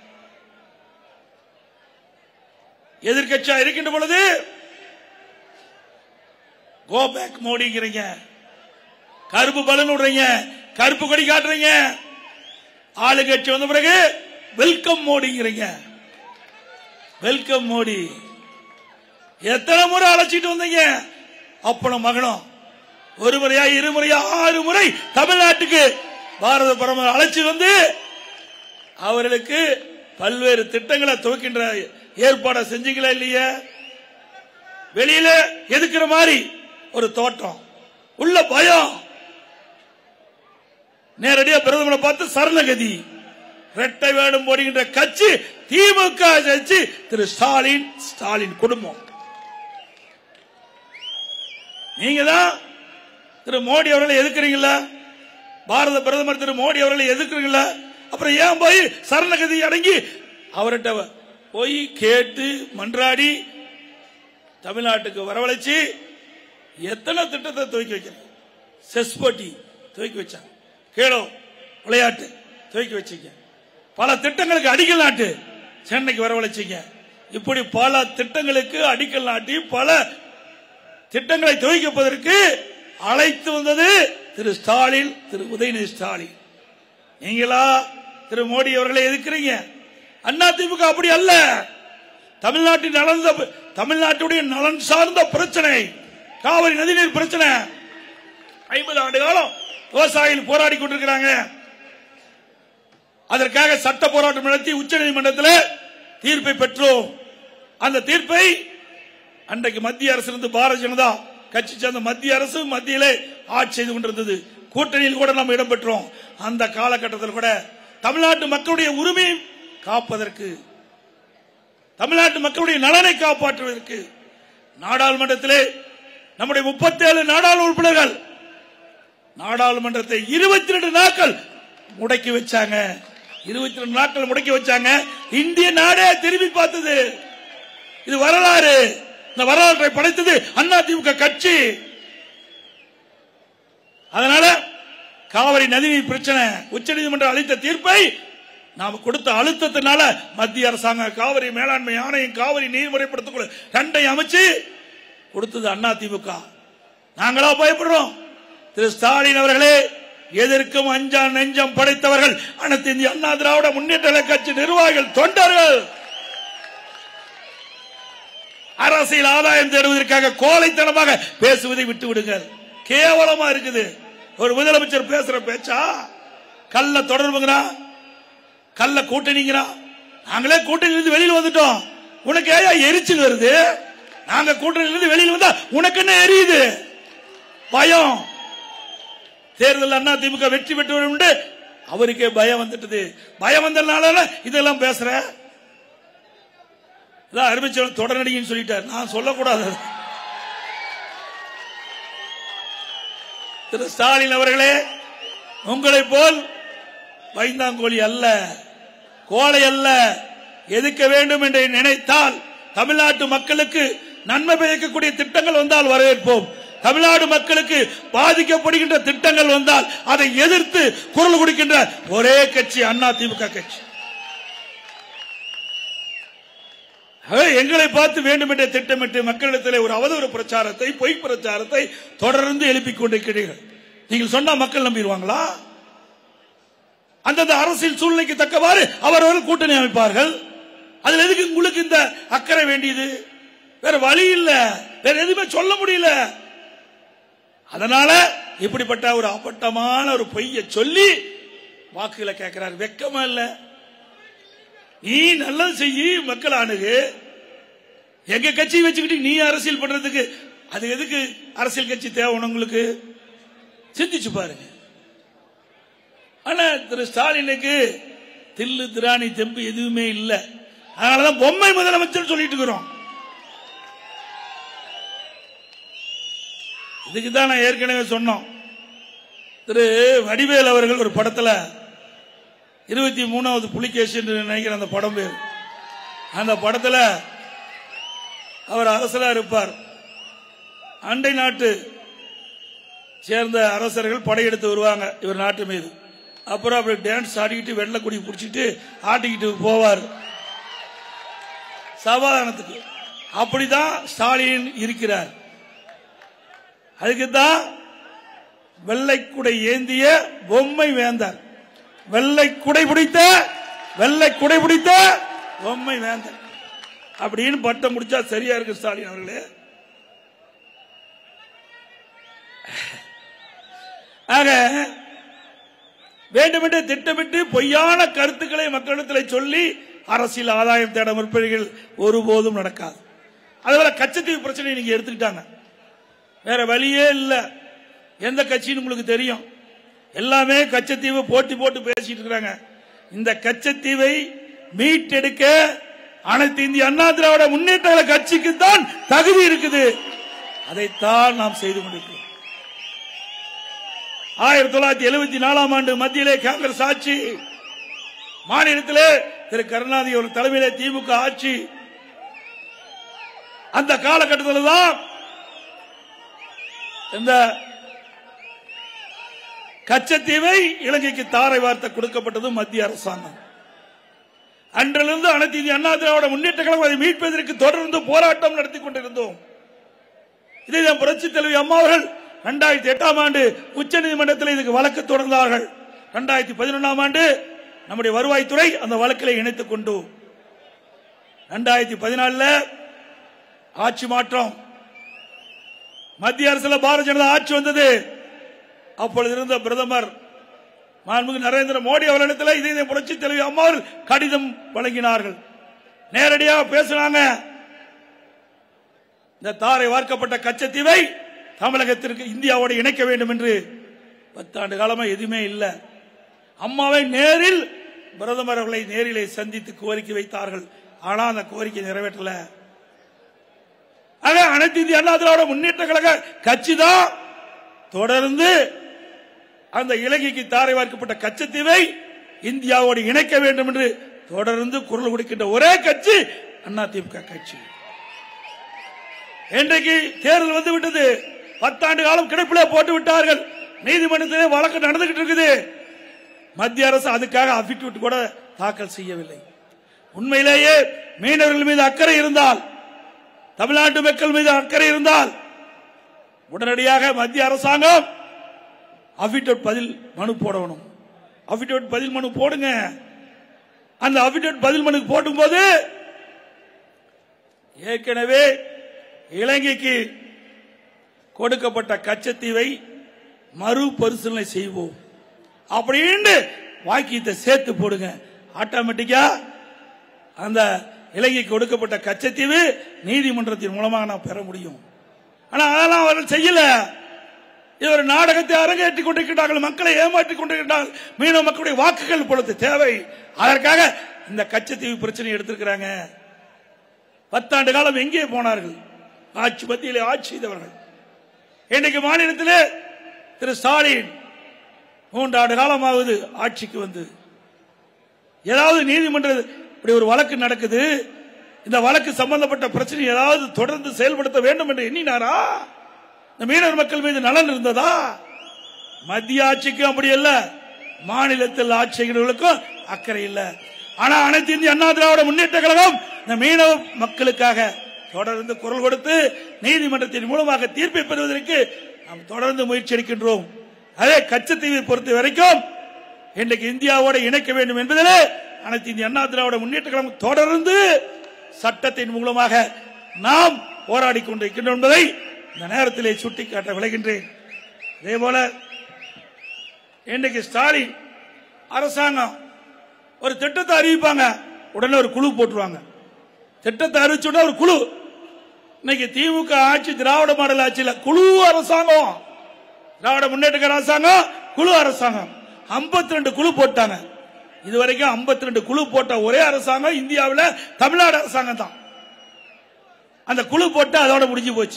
எதிர்கட்சியா இருக்கின்ற பொழுது கோ பேக் மோடிங்கிறீங்க கருப்பு பலன் விடுறீங்க கருப்பு கொடி காட்டுறீங்க ஆளுங்கட்சி வந்த பிறகு வெல்கம் மோடிங்கிறீங்க வெல்கம் மோடி எத்தனை முறை அழைச்சிட்டு வந்தீங்க அப்பனும் மகனும் ஒரு முறையா இருமுறையா ஆறு முறை தமிழ்நாட்டுக்கு பாரத பிரதமர் அழைச்சி வந்து அவர்களுக்கு பல்வேறு திட்டங்களை துவக்கின்ற ஏற்பாடை செஞ்சீங்களா இல்லையா வெளியில எதுக்குற மாதிரி ஒரு தோட்டம் உள்ள பயம் நேரடியா பிரதமரை பார்த்து சரணகதி ரெட்டை வேடம் போடுகின்ற கட்சி திமுக கட்சி திரு ஸ்டாலின் ஸ்டாலின் குடும்பம் நீங்க தான் திரு மோடி அவர்களை எதுக்குறீங்களா பாரத பிரதமர் திரு மோடி அவர்களை எதுக்குறீங்களா அப்புறம் ஏன் போய் சரணகதி அடங்கி அவர்கிட்ட போய் கேட்டு மன்றாடி தமிழ்நாட்டுக்கு வரவழைச்சு எத்தனை திட்டத்தை துவக்கி வைக்கிறீங்க செஸ் போட்டி துவக்கி வச்சாங்க கேளோ விளையாட்டு துவக்கி வச்சீங்க பல திட்டங்களுக்கு அடிக்கல் நாட்டு சென்னைக்கு வரவழைச்சீங்க இப்படி பல திட்டங்களுக்கு அடிக்கல் நாட்டி பல திட்டங்களை துவக்கிப்பதற்கு அழைத்து வந்தது திரு ஸ்டாலின் திரு உதயநிதி ஸ்டாலின் நீங்களா திரு மோடி அவர்களை எதிர்க்கிறீங்க அண்ணா திமுக அப்படி அல்ல தமிழ்நாட்டின் நலந்த தமிழ்நாட்டுடைய நலன் சார்ந்த பிரச்சனை காவிரி நதிநீர் பிரச்சனை ஐம்பது ஆண்டு காலம் விவசாயிகள் போராடி கொண்டிருக்கிறாங்க அதற்காக சட்ட போராட்டம் நடத்தி உச்சநீதிமன்றத்தில் தீர்ப்பை பெற்றோம் அந்த தீர்ப்பை அன்றைக்கு மத்திய அரசு இருந்து பாரதிய ஜனதா கட்சி சேர்ந்த மத்திய அரசு மத்தியிலே ஆட்சி செய்து கொண்டிருந்தது கூட்டணியில் கூட நாம் இடம்பெற்றோம் அந்த காலகட்டத்தில் கூட தமிழ்நாட்டு மக்களுடைய உரிமையை காப்பதற்கு தமிழ்நாட்டு மக்களுடைய நலனை காப்பாற்றுவதற்கு நாடாளுமன்றத்திலே நம்முடைய முப்பத்தேழு நாடாளுமன்ற உறுப்பினர்கள் நாடாளுமன்றத்தை இருபத்தி ரெண்டு நாட்கள் முடக்கி வச்சாங்க இருபத்தி ரெண்டு நாட்கள் முடக்கி வச்சாங்க இந்திய நாடே திரும்பி பார்த்தது இது வரலாறு இந்த வரலாற்றை படைத்தது அதிமுக கட்சி அதனால காவிரி நதிநீர் பிரச்சனை உச்சநீதிமன்றம் அளித்த தீர்ப்பை நாம கொடுத்த அழுத்தத்தினால மத்திய அரசாங்கம் காவிரி மேலாண்மை ஆணையம் காவிரி நீர்முறைப்படுத்திக் கொள்ள ரெண்டையும் அமைச்சு கொடுத்தது அதிமுக நாங்களா பயப்படுறோம் திரு ஸ்டாலின் அவர்களே எதற்கும் அஞ்சா நெஞ்சம் படைத்தவர்கள் அனைத்து இந்திய அண்ணா திராவிட முன்னேற்ற கட்சி நிர்வாகிகள் தொண்டர்கள் அரசியல் ஆதாயம் தேடுவதற்காக கோழைத்தனமாக பேசுவதை விட்டு விடுங்கள் கேவலமா இருக்குது ஒரு முதலமைச்சர் பேசுற பேச்சா கள்ள தொடர்புங்கிறா கள்ள கூட்டணிங்கிறா நாங்களே கூட்டணியிலிருந்து வெளியில் வந்துட்டோம் உனக்கு ஏன் எரிச்சல் வருது நாங்க கூட்டணியிலிருந்து வெளியில் வந்தா உனக்கு என்ன எரியுது பயம் தேர்தல் அண்ணா திமுக வெற்றி பெற்று உண்டு அவருக்கே பயம் வந்துட்டது பயம் வந்ததுனால இதெல்லாம் பேசுற இதான் அறிவிச்சவர் தொடர்நடின்னு சொல்லிட்டார் நான் சொல்லக்கூடாது அது. திரு ஸ்டாலின் அவர்களே உங்களை போல் வைந்தாங்கோழி அல்ல கோழை அல்ல எதிர்க்க வேண்டும் என்று நினைத்தால் தமிழ்நாட்டு மக்களுக்கு நன்மை பயக்கக்கூடிய திட்டங்கள் வந்தால் வரவேற்போம் தமிழ்நாடு மக்களுக்கு பாதிக்கப்படுகின்ற திட்டங்கள் வந்தால் அதை எதிர்த்து குரல் கொடுக்கின்ற ஒரே கட்சி அண்ணா திமுக கட்சி ஆகவே எங்களை பார்த்து வேண்டும் என்ற திட்டமிட்டு மக்களிடத்தில் ஒரு அவதூறு பிரச்சாரத்தை பொய் பிரச்சாரத்தை தொடர்ந்து எழுப்பிக் கொண்டிருக்கிறீர்கள் நீங்கள் சொன்னா மக்கள் நம்பிடுவாங்களா அந்தந்த அரசியல் சூழ்நிலைக்கு தக்கவாறு அவரவர்கள் கூட்டணி அமைப்பார்கள் அதுல எதுக்கு உங்களுக்கு இந்த அக்கறை வேண்டியது வேற வழி இல்ல வேற எதுவுமே சொல்ல முடியல அதனால இப்படிப்பட்ட ஒரு அப்பட்டமான ஒரு பொய்யை சொல்லி வாக்குகளை கேட்கிறார் வெக்கமா இல்ல நீ நல்லது செய்யி மக்கள் அணுகு எங்க கட்சியை வச்சுக்கிட்டு நீ அரசியல் பண்றதுக்கு அது எதுக்கு அரசியல் கட்சி தேவை உங்களுக்கு சிந்திச்சு பாருங்க ஆனா திரு ஸ்டாலினுக்கு தில்லு திராணி தெம்பு எதுவுமே இல்ல அதனாலதான் பொம்மை முதலமைச்சர் சொல்லிட்டு இருக்கிறோம் இதுக்கு தான் நான் ஏற்கனவே சொன்னோம் திரு வடிவேல் அவர்கள் ஒரு படத்துல இருபத்தி மூணாவது புலிகேசி என்று நினைக்கிற அந்த படம் பேர் அந்த படத்துல அவர் அரசரா இருப்பார் அண்டை நாட்டு சேர்ந்த அரசர்கள் படையெடுத்து வருவாங்க இவர் நாட்டு மீது அப்புறம் அப்படி டான்ஸ் ஆடிக்கிட்டு வெள்ளக்குடி பிடிச்சிட்டு ஆட்டிக்கிட்டு போவார் சமாதானத்துக்கு அப்படிதான் ஸ்டாலின் இருக்கிறார் அதுக்கு தான் வெள்ளைக்குடை ஏந்திய பொம்மை வேந்தார் வெள்ளை குடை பிடித்த வெள்ளை குடை பிடித்த பொம்மை வேந்தர் அப்படின்னு பட்டம் முடிச்சா சரியா இருக்கு ஸ்டாலின் அவர்களே ஆக வேண்டுமென்றே திட்டமிட்டு பொய்யான கருத்துக்களை மக்களிடத்தில் சொல்லி அரசியல் ஆதாயம் தேட முற்படுகள் ஒருபோதும் நடக்காது அதுபோல கச்சத்தீவு பிரச்சனை நீங்க எடுத்துக்கிட்டாங்க வேற வழியே இல்ல எந்த கட்சின்னு உங்களுக்கு தெரியும் எல்லாமே கச்சத்தீவு போட்டி போட்டு பேசிட்டு இருக்கிறாங்க இந்த கச்சத்தீவை மீட்டெடுக்க அனைத்து இந்திய அண்ணா திராவிட முன்னேற்ற கழக கட்சிக்கு தான் தகுதி இருக்குது அதைத்தான் நாம் செய்து கொண்டிருக்கிறோம் ஆயிரத்தி தொள்ளாயிரத்தி எழுபத்தி நாலாம் ஆண்டு மத்தியிலே காங்கிரஸ் ஆட்சி மாநிலத்திலே திரு கருணாநிதி அவர் தலைமையிலே திமுக ஆட்சி அந்த காலகட்டத்தில் தான் இந்த கச்சத்தீவை இலங்கைக்கு தாரை வார்த்தை கொடுக்கப்பட்டது மத்திய அரசாங்கம் அன்றிலிருந்து அனைத்து இந்திய அண்ணா திராவிட முன்னேற்ற கழகம் அதை மீட்பதற்கு தொடர்ந்து போராட்டம் நடத்தி கொண்டிருந்தோம் இதை தான் புரட்சி தலைவி அம்மா அவர்கள் இரண்டாயிரத்தி எட்டாம் ஆண்டு உச்சநீதிமன்றத்தில் இதுக்கு வழக்கு தொடர்ந்தார்கள் இரண்டாயிரத்தி பதினொன்றாம் ஆண்டு நம்முடைய வருவாய்த்துறை அந்த வழக்கில் இணைத்துக் கொண்டு இரண்டாயிரத்தி பதினாலுல ஆட்சி மாற்றம் மத்திய அரசுல பாரதிய ஜனதா ஆட்சி வந்தது அப்பொழுது இருந்த பிரதமர் மாண்புமிகு நரேந்திர மோடி அவர்களிடத்தில் இதே இதே புரட்சி தலைவி அம்மா அவர்கள் கடிதம் வழங்கினார்கள் நேரடியாக பேசினாங்க இந்த தாரை வார்க்கப்பட்ட கச்சத்தீவை தமிழகத்திற்கு இந்தியாவோடு இணைக்க வேண்டும் என்று பத்தாண்டு காலமா எதுவுமே இல்லை அம்மாவை நேரில் பிரதமர் அவர்களை நேரிலே சந்தித்து கோரிக்கை வைத்தார்கள் ஆனா அந்த கோரிக்கை நிறைவேற்றல ஆக அனைத்து இந்திய அண்ணா திராவிட முன்னேற்ற கழக கட்சி தான் தொடர்ந்து அந்த இலங்கைக்கு தாரை வார்க்கப்பட்ட கச்சத்தீவை இந்தியாவோடு இணைக்க வேண்டும் என்று தொடர்ந்து குரல் கொடுக்கின்ற ஒரே கட்சி அதிமுக கட்சி இன்றைக்கு தேர்தல் வந்து விட்டது பத்தாண்டு காலம் கிடப்பிலே போட்டு விட்டார்கள் நீதிமன்றத்திலே வழக்கு நடந்துகிட்டு இருக்குது மத்திய அரசு அதுக்காக அபிட்விட் கூட தாக்கல் செய்யவில்லை உண்மையிலேயே மீனவர்கள் மீது அக்கறை இருந்தால் தமிழ்நாட்டு மக்கள் மீது அக்கறை இருந்தால் உடனடியாக மத்திய அரசாங்கம் அபிடவிட் பதில் மனு போடணும் அபிடவிட் பதில் மனு போடுங்க அந்த அபிடவிட் பதில் மனு போடும்போது ஏற்கனவே இலங்கைக்கு கொடுக்கப்பட்ட கச்சத்தீவை மறுபரிசீலனை செய்வோம் அப்படின்னு வாக்கியத்தை சேர்த்து போடுங்க ஆட்டோமேட்டிக்கா அந்த இலங்கைக்கு கொடுக்கப்பட்ட கச்சத்தீவு நீதிமன்றத்தின் மூலமாக நாம் பெற முடியும் ஆனா அதெல்லாம் அவர்கள் செய்யல இது ஒரு நாடகத்தை அரங்கேற்றிக் கொண்டிருக்கிறார்கள் மக்களை ஏமாற்றிக் கொண்டிருக்கிறார்கள் மீனவ மக்களுடைய வாக்குகள் பொழுது தேவை அதற்காக இந்த கச்சத்தீவு பிரச்சனை எடுத்திருக்கிறாங்க பத்தாண்டு காலம் எங்கே போனார்கள் ஆட்சி மத்தியிலே ஆட்சி செய்தவர்கள் இன்னைக்கு மாநிலத்திலே திரு ஸ்டாலின் மூன்றாண்டு காலமாவது ஆட்சிக்கு வந்து ஏதாவது நீதிமன்ற இப்படி ஒரு வழக்கு நடக்குது இந்த வழக்கு சம்பந்தப்பட்ட பிரச்சனை ஏதாவது தொடர்ந்து செயல்படுத்த வேண்டும் என்று எண்ணினாரா இந்த மீனவர் மக்கள் மீது நலன் இருந்ததா மத்திய ஆட்சிக்கும் அப்படி இல்ல மாநிலத்தில் ஆட்சி செய்கிறவர்களுக்கும் அக்கறை இல்ல ஆனா அனைத்து இந்திய அண்ணா திராவிட முன்னேற்ற கழகம் இந்த மீனவ மக்களுக்காக தொடர்ந்து குரல் கொடுத்து நீதிமன்றத்தின் மூலமாக தீர்ப்பை பெறுவதற்கு நாம் தொடர்ந்து முயற்சி எடுக்கின்றோம் அதே கச்சத்தீவை பொறுத்த வரைக்கும் இன்றைக்கு இந்தியாவோடு இணைக்க வேண்டும் என்பதிலே அனைத்து இந்திய அண்ணா திராவிட முன்னேற்ற கழகம் தொடர்ந்து சட்டத்தின் மூலமாக நாம் போராடி கொண்டிருக்கின்றோம் என்பதை இந்த நேரத்திலே சுட்டிக்காட்ட விளைகின்றேன் அதே போல இன்றைக்கு ஸ்டாலின் அரசாங்கம் ஒரு திட்டத்தை அறிவிப்பாங்க உடனே ஒரு குழு போட்டுருவாங்க திட்டத்தை அறிவிச்சுடனே ஒரு குழு இன்னைக்கு திமுக ஆட்சி திராவிட மாடல் ஆட்சியில் குழு அரசாங்கம் திராவிட முன்னேற்ற அரசாங்கம் குழு அரசாங்கம் 52 ரெண்டு குழு போட்டாங்க இதுவரைக்கும் 52 ரெண்டு குழு போட்ட ஒரே அரசாங்கம் இந்தியாவில் தமிழ்நாடு அரசாங்கம் தான் அந்த குழு போட்டு அதோட முடிஞ்சு போச்சு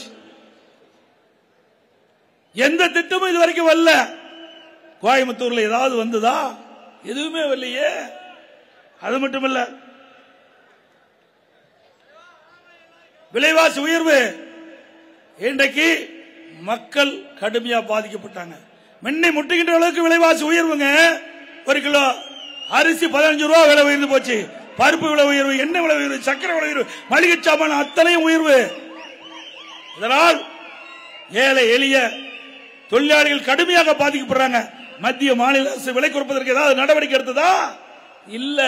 எந்த திட்டமும் இது வரைக்கும் வரல கோயம்புத்தூர்ல ஏதாவது வந்ததா எதுவுமே வரலையே அது மட்டும் இல்ல விலைவாசி உயர்வு இன்றைக்கு மக்கள் கடுமையா பாதிக்கப்பட்டாங்க மின்னை முட்டுகின்ற அளவுக்கு விலைவாசி உயர்வுங்க ஒரு கிலோ அரிசி பதினஞ்சு ரூபா விலை உயர்ந்து போச்சு பருப்பு விலை உயர்வு எண்ணெய் விலை உயர்வு சக்கரை விலை உயர்வு மளிகை சாமான் அத்தனையும் உயர்வு இதனால் ஏழை எளிய தொழிலாளிகள் கடுமையாக பாதிக்கப்படுறாங்க மத்திய மாநில அரசு விலை குறைப்பதற்கு ஏதாவது நடவடிக்கை எடுத்ததா இல்ல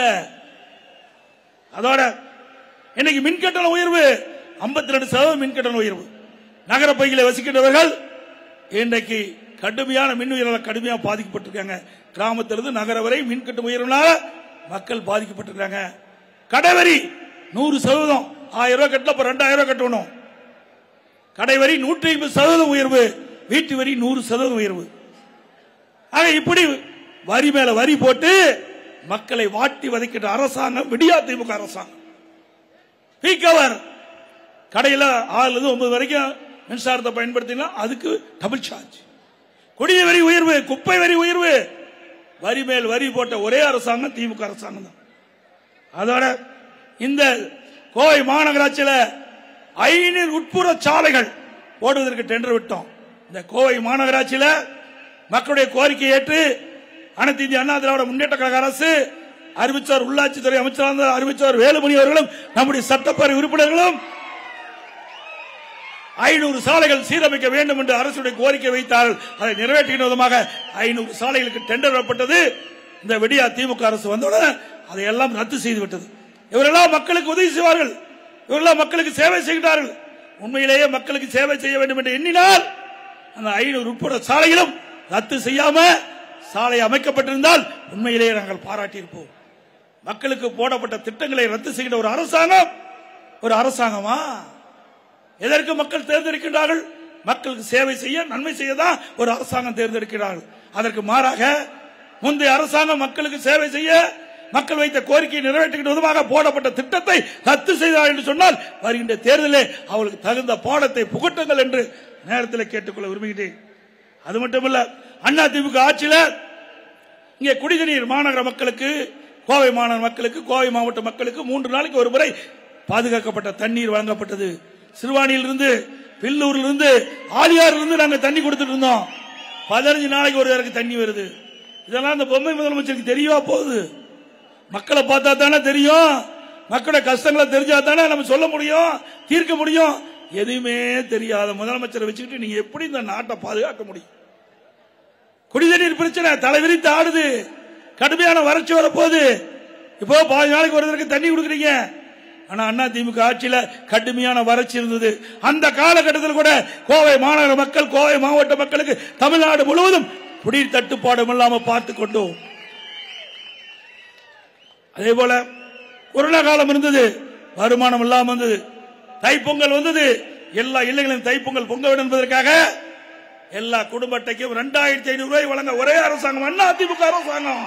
அதோட இன்னைக்கு மின்கட்டண உயர்வு 52% ரெண்டு சதவீதம் மின்கட்டண உயர்வு நகர பகுதியில் வசிக்கின்றவர்கள் இன்றைக்கு கடுமையான மின் உயர்வால் கடுமையாக பாதிக்கப்பட்டிருக்காங்க கிராமத்திலிருந்து நகர வரை மின்கட்டண உயர்வுனால மக்கள் பாதிக்கப்பட்டிருக்காங்க கடைவரி நூறு சதவீதம் ஆயிரம் ரூபாய் கட்டல இப்ப ரெண்டாயிரம் ரூபாய் கட்டணும் கடை வரி நூற்றி ஐம்பது சதவீதம் உயர்வு வீட்டு வரி நூறு சதவீதம் உயர்வு ஆக இப்படி வரி மேல வரி போட்டு மக்களை வாட்டி வதைக்கின்ற அரசாங்கம் விடியா திமுக அரசாங்கம் பீக் அவர் கடையில் ஆறுல இருந்து ஒன்பது வரைக்கும் மின்சாரத்தை பயன்படுத்தினா அதுக்கு டபுள் சார்ஜ் குடிய வரி உயர்வு குப்பை வரி உயர்வு வரி மேல் வரி போட்ட ஒரே அரசாங்கம் திமுக அரசாங்கம் தான் அதோட இந்த கோவை மாநகராட்சியில் ஐநூறு உட்புற சாலைகள் போடுவதற்கு டெண்டர் விட்டோம் இந்த கோவை மாநகராட்சியில் மக்களுடைய கோரிக்கை ஏற்று அனைத்து இந்திய அண்ணா திராவிட முன்னேற்ற கழக அரசு அறிவிச்சார் உள்ளாட்சித்துறை அமைச்சராக அறிவிச்சார் வேலுமணி அவர்களும் நம்முடைய சட்டப்பேரவை உறுப்பினர்களும் ஐநூறு சாலைகள் சீரமைக்க வேண்டும் என்று அரசுடைய கோரிக்கை வைத்தார்கள் அதை நிறைவேற்றுகின்ற விதமாக ஐநூறு சாலைகளுக்கு டெண்டர் விடப்பட்டது இந்த விடியா திமுக அரசு வந்தவுடன் அதையெல்லாம் ரத்து செய்து விட்டது இவரெல்லாம் மக்களுக்கு உதவி செய்வார்கள் இவரெல்லாம் மக்களுக்கு சேவை செய்கிறார்கள் உண்மையிலேயே மக்களுக்கு சேவை செய்ய வேண்டும் என்று எண்ணினால் அந்த ஐநூறு உட்பட சாலைகளும் ரத்து செய்யாம சாலை அமைக்கப்பட்டிருந்தால் உண்மையிலேயே நாங்கள் பாராட்டியிருப்போம் மக்களுக்கு போடப்பட்ட திட்டங்களை ரத்து செய்கிற ஒரு அரசாங்கம் ஒரு அரசாங்கமா எதற்கு மக்கள் தேர்ந்தெடுக்கின்றார்கள் மக்களுக்கு சேவை செய்ய நன்மை செய்ய தான் ஒரு அரசாங்கம் தேர்ந்தெடுக்கிறார்கள் அதற்கு மாறாக முந்தைய அரசாங்கம் மக்களுக்கு சேவை செய்ய மக்கள் வைத்த கோரிக்கையை நிறைவேற்றுகின்ற விதமாக போடப்பட்ட திட்டத்தை ரத்து செய்தார் என்று சொன்னால் வருகின்ற தேர்தலில் அவளுக்கு தகுந்த பாடத்தை புகட்டுங்கள் என்று நேரத்தில் கேட்டுக்கொள்ள விரும்புகிறேன் அது மட்டுமல்ல அண்ணா திமுக ஆட்சியில இங்கே குடிநீர் மாநகர மக்களுக்கு கோவை மாநகர மக்களுக்கு கோவை மாவட்ட மக்களுக்கு மூன்று நாளைக்கு ஒரு முறை பாதுகாக்கப்பட்ட தண்ணீர் வழங்கப்பட்டது சிறுவாணியிலிருந்து பில்லூர்ல இருந்து ஆலியார்ல இருந்து நாங்க தண்ணி கொடுத்துட்டு இருந்தோம் பதினஞ்சு நாளைக்கு ஒரு பேருக்கு தண்ணி வருது இதெல்லாம் அந்த பொம்மை முதலமைச்சருக்கு தெரியவா போகுது மக்களை பார்த்தா தானே தெரியும் மக்களோட கஷ்டங்களை தெரிஞ்சா தானே நம்ம சொல்ல முடியும் தீர்க்க முடியும் எதுவுமே தெரியாத முதலமைச்சரை வச்சுக்கிட்டு நீங்க எப்படி இந்த நாட்டை பாதுகாக்க முடியும் குடிநீர் பிரச்சனை தலைவிரித்து ஆடுது கடுமையான வறட்சி வரப்போகுது இப்போ பாதி நாளைக்கு ஒரு தடவைக்கு தண்ணி கொடுக்குறீங்க ஆனா அண்ணா திமுக ஆட்சியில கடுமையான வறட்சி இருந்தது அந்த காலகட்டத்தில் கூட கோவை மாநகர மக்கள் கோவை மாவட்ட மக்களுக்கு தமிழ்நாடு முழுவதும் குடிநீர் தட்டுப்பாடும் இல்லாம பார்த்து கொண்டோம் அதே போல கொரோனா காலம் இருந்தது வருமானம் இல்லாம இருந்தது தைப்பொங்கல் வந்தது எல்லா இல்லங்களிலும் தைப்பொங்கல் பொங்க வேண்டும் என்பதற்காக எல்லா குடும்ப அட்டைக்கும் ரெண்டாயிரத்தி ஐநூறு ரூபாய் வழங்க ஒரே அரசாங்கம் அண்ணா திமுக அரசாங்கம்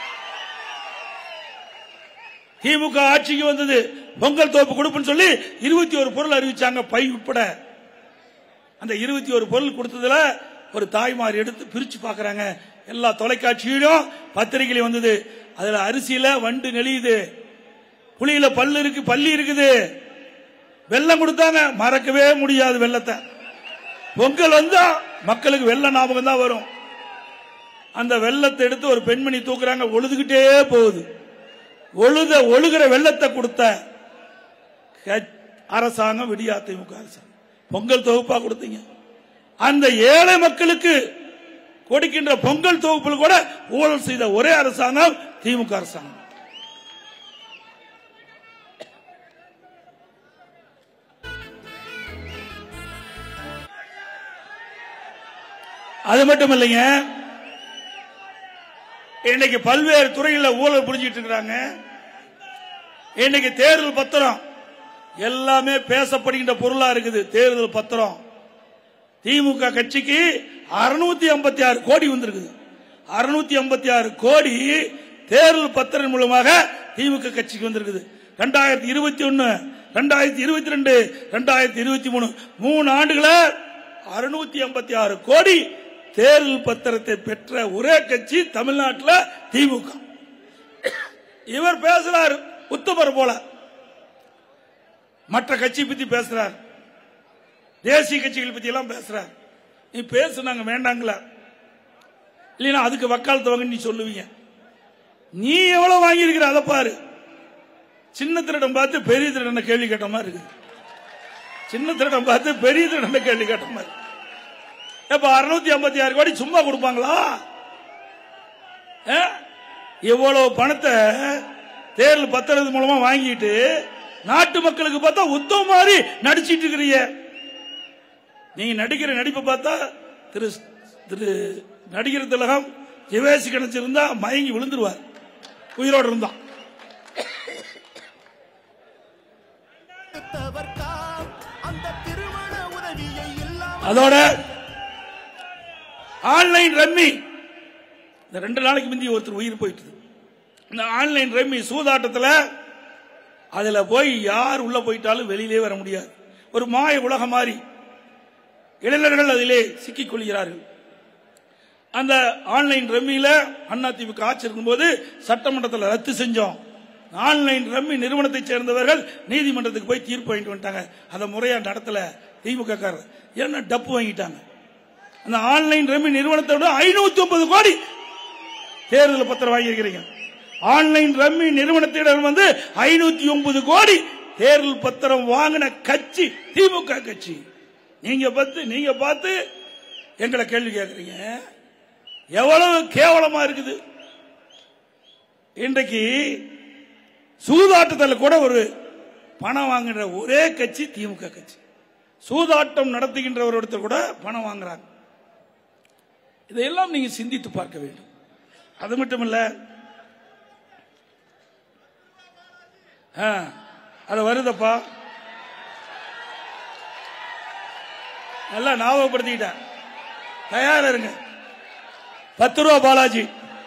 திமுக ஆட்சிக்கு வந்தது பொங்கல் தோப்பு கொடுப்புன்னு சொல்லி இருபத்தி ஒரு பொருள் அறிவிச்சாங்க பை உட்பட அந்த இருபத்தி ஒரு பொருள் கொடுத்ததுல ஒரு தாய்மார் எடுத்து பிரிச்சு பாக்குறாங்க எல்லா தொலைக்காட்சியிலும் பத்திரிகையிலும் வந்தது அதுல அரிசியில வண்டு நெளியுது புளியில பல்லு இருக்கு பள்ளி இருக்குது வெள்ளம் கொடுத்தாங்க மறக்கவே முடியாது வெள்ளத்தை பொங்கல் வந்தா மக்களுக்கு வெள்ள ஞாபகம் தான் வரும் அந்த வெள்ளத்தை எடுத்து ஒரு பெண்மணி தூக்குறாங்க ஒழுதுகிட்டே போகுது ஒழுத ஒழுகிற வெள்ளத்தை கொடுத்த க- அரசாங்கம் விடியா திமுக அரசாங்கம் பொங்கல் தொகுப்பா கொடுத்தீங்க அந்த ஏழை மக்களுக்கு கொடுக்கின்ற பொங்கல் தொகுப்பில் கூட ஊழல் செய்த ஒரே அரசாங்கம் திமுக அரசாங்கம் அது மட்டும் இல்லைங்க இன்னைக்கு பல்வேறு துறைகளில் ஊழல் புரிஞ்சிட்டு இருக்கிறாங்க இன்னைக்கு தேர்தல் பத்திரம் எல்லாமே பேசப்படுகின்ற பொருளா இருக்குது தேர்தல் பத்திரம் திமுக கட்சிக்கு அறுநூத்தி ஐம்பத்தி ஆறு கோடி வந்திருக்குது அறுநூத்தி ஐம்பத்தி ஆறு கோடி தேர்தல் பத்திரம் மூலமாக திமுக கட்சிக்கு வந்திருக்குது ரெண்டாயிரத்தி இருபத்தி ஒன்னு ரெண்டாயிரத்தி இருபத்தி ரெண்டு ரெண்டாயிரத்தி இருபத்தி மூணு மூணு ஆண்டுகள அறுநூத்தி ஐம்பத்தி ஆறு கோடி தேர்தல் பத்திரத்தை பெற்ற ஒரே கட்சி தமிழ்நாட்டில் திமுக இவர் பேசுறாரு உத்தமர் போல மற்ற கட்சி பத்தி பேசுறார் தேசிய கட்சிகள் பத்தி எல்லாம் பேசுறார் நீ பேசு நாங்க வேண்டாங்களா இல்லைன்னா அதுக்கு வக்காலத்து வாங்க நீ சொல்லுவீங்க நீ எவ்வளவு வாங்கியிருக்கிற அதை பாரு சின்ன திருடம் பார்த்து பெரிய திருடனை கேள்வி கேட்ட மாதிரி இருக்குது சின்ன திருடம் பார்த்து பெரிய திருடனை கேள்வி கேட்ட மாதிரி இப்ப அறுநூத்தி ஐம்பத்தி ஆறு கோடி சும்மா கொடுப்பாங்களா ஆ? இவ்வளவு பணத்தை தேர்தல் பத்திரத்து மூலமா வாங்கிட்டு நாட்டு மக்களுக்கு பார்த்தா உத்தம மாதிரி நடிச்சிட்டு இருக்கிறீங்க நீங்க நடிக்கிற நடிப்பை பார்த்தா திரு திரு நடிகர் திலகம் ஜிவேசி கிடைச்சிருந்தா மயங்கி விழுந்துருவார் உயிரோடு இருந்தான் தவர்க்காம் அந்த திருமண உதவியை இல்லாமல் அதோட ஆன்லைன் ரம்மி இந்த ரெண்டு நாளைக்கு முந்தி ஒருத்தர் உயிர் போயிட்டு இந்த ஆன்லைன் ரம்மி சூதாட்டத்தில் அதுல போய் யார் உள்ள போயிட்டாலும் வெளியிலே வர முடியாது ஒரு மாய உலகம் மாறி இளைஞர்கள் அதிலே சிக்கிக் கொள்கிறார்கள் அந்த ஆன்லைன் ரம்மியில அதிமுக ஆட்சி இருக்கும்போது சட்டமன்றத்தில் ரத்து செஞ்சோம் ஆன்லைன் ரம்மி நிறுவனத்தை சேர்ந்தவர்கள் நீதிமன்றத்துக்கு போய் தீர்ப்பு வாங்கிட்டு வந்துட்டாங்க அதை முறையா நடத்தல திமுக காரர் ஏன்னா டப்பு வாங்கிட்டாங்க அந்த ஆன்லைன் ரம்மி நிறுவனத்தோட ஐநூத்தி ஒன்பது கோடி தேர்தல் பத்திரம் வாங்கியிருக்கிறீங்க ஆன்லைன் ரம்மி நிறுவனத்திடம் வந்து ஐநூத்தி ஒன்பது கோடி தேர்தல் பத்திரம் வாங்கின கட்சி திமுக கட்சி நீங்க பார்த்து நீங்க பார்த்து எங்களை கேள்வி கேட்கறீங்க எவ்வளவு கேவலமா இருக்குது இன்றைக்கு சூதாட்டத்தில் கூட ஒரு பணம் வாங்குகிற ஒரே கட்சி திமுக கட்சி சூதாட்டம் நடத்துகின்ற ஒரு இடத்துல கூட பணம் வாங்குறாங்க இதையெல்லாம் நீங்க சிந்தித்து பார்க்க வேண்டும் அது மட்டும் இல்ல ஆ, அது வருதப்பா நல்லா ஞாபகப்படுத்திக்கிட்டேன் தயாரா இருங்க பத்து ரூபா பாலாஜி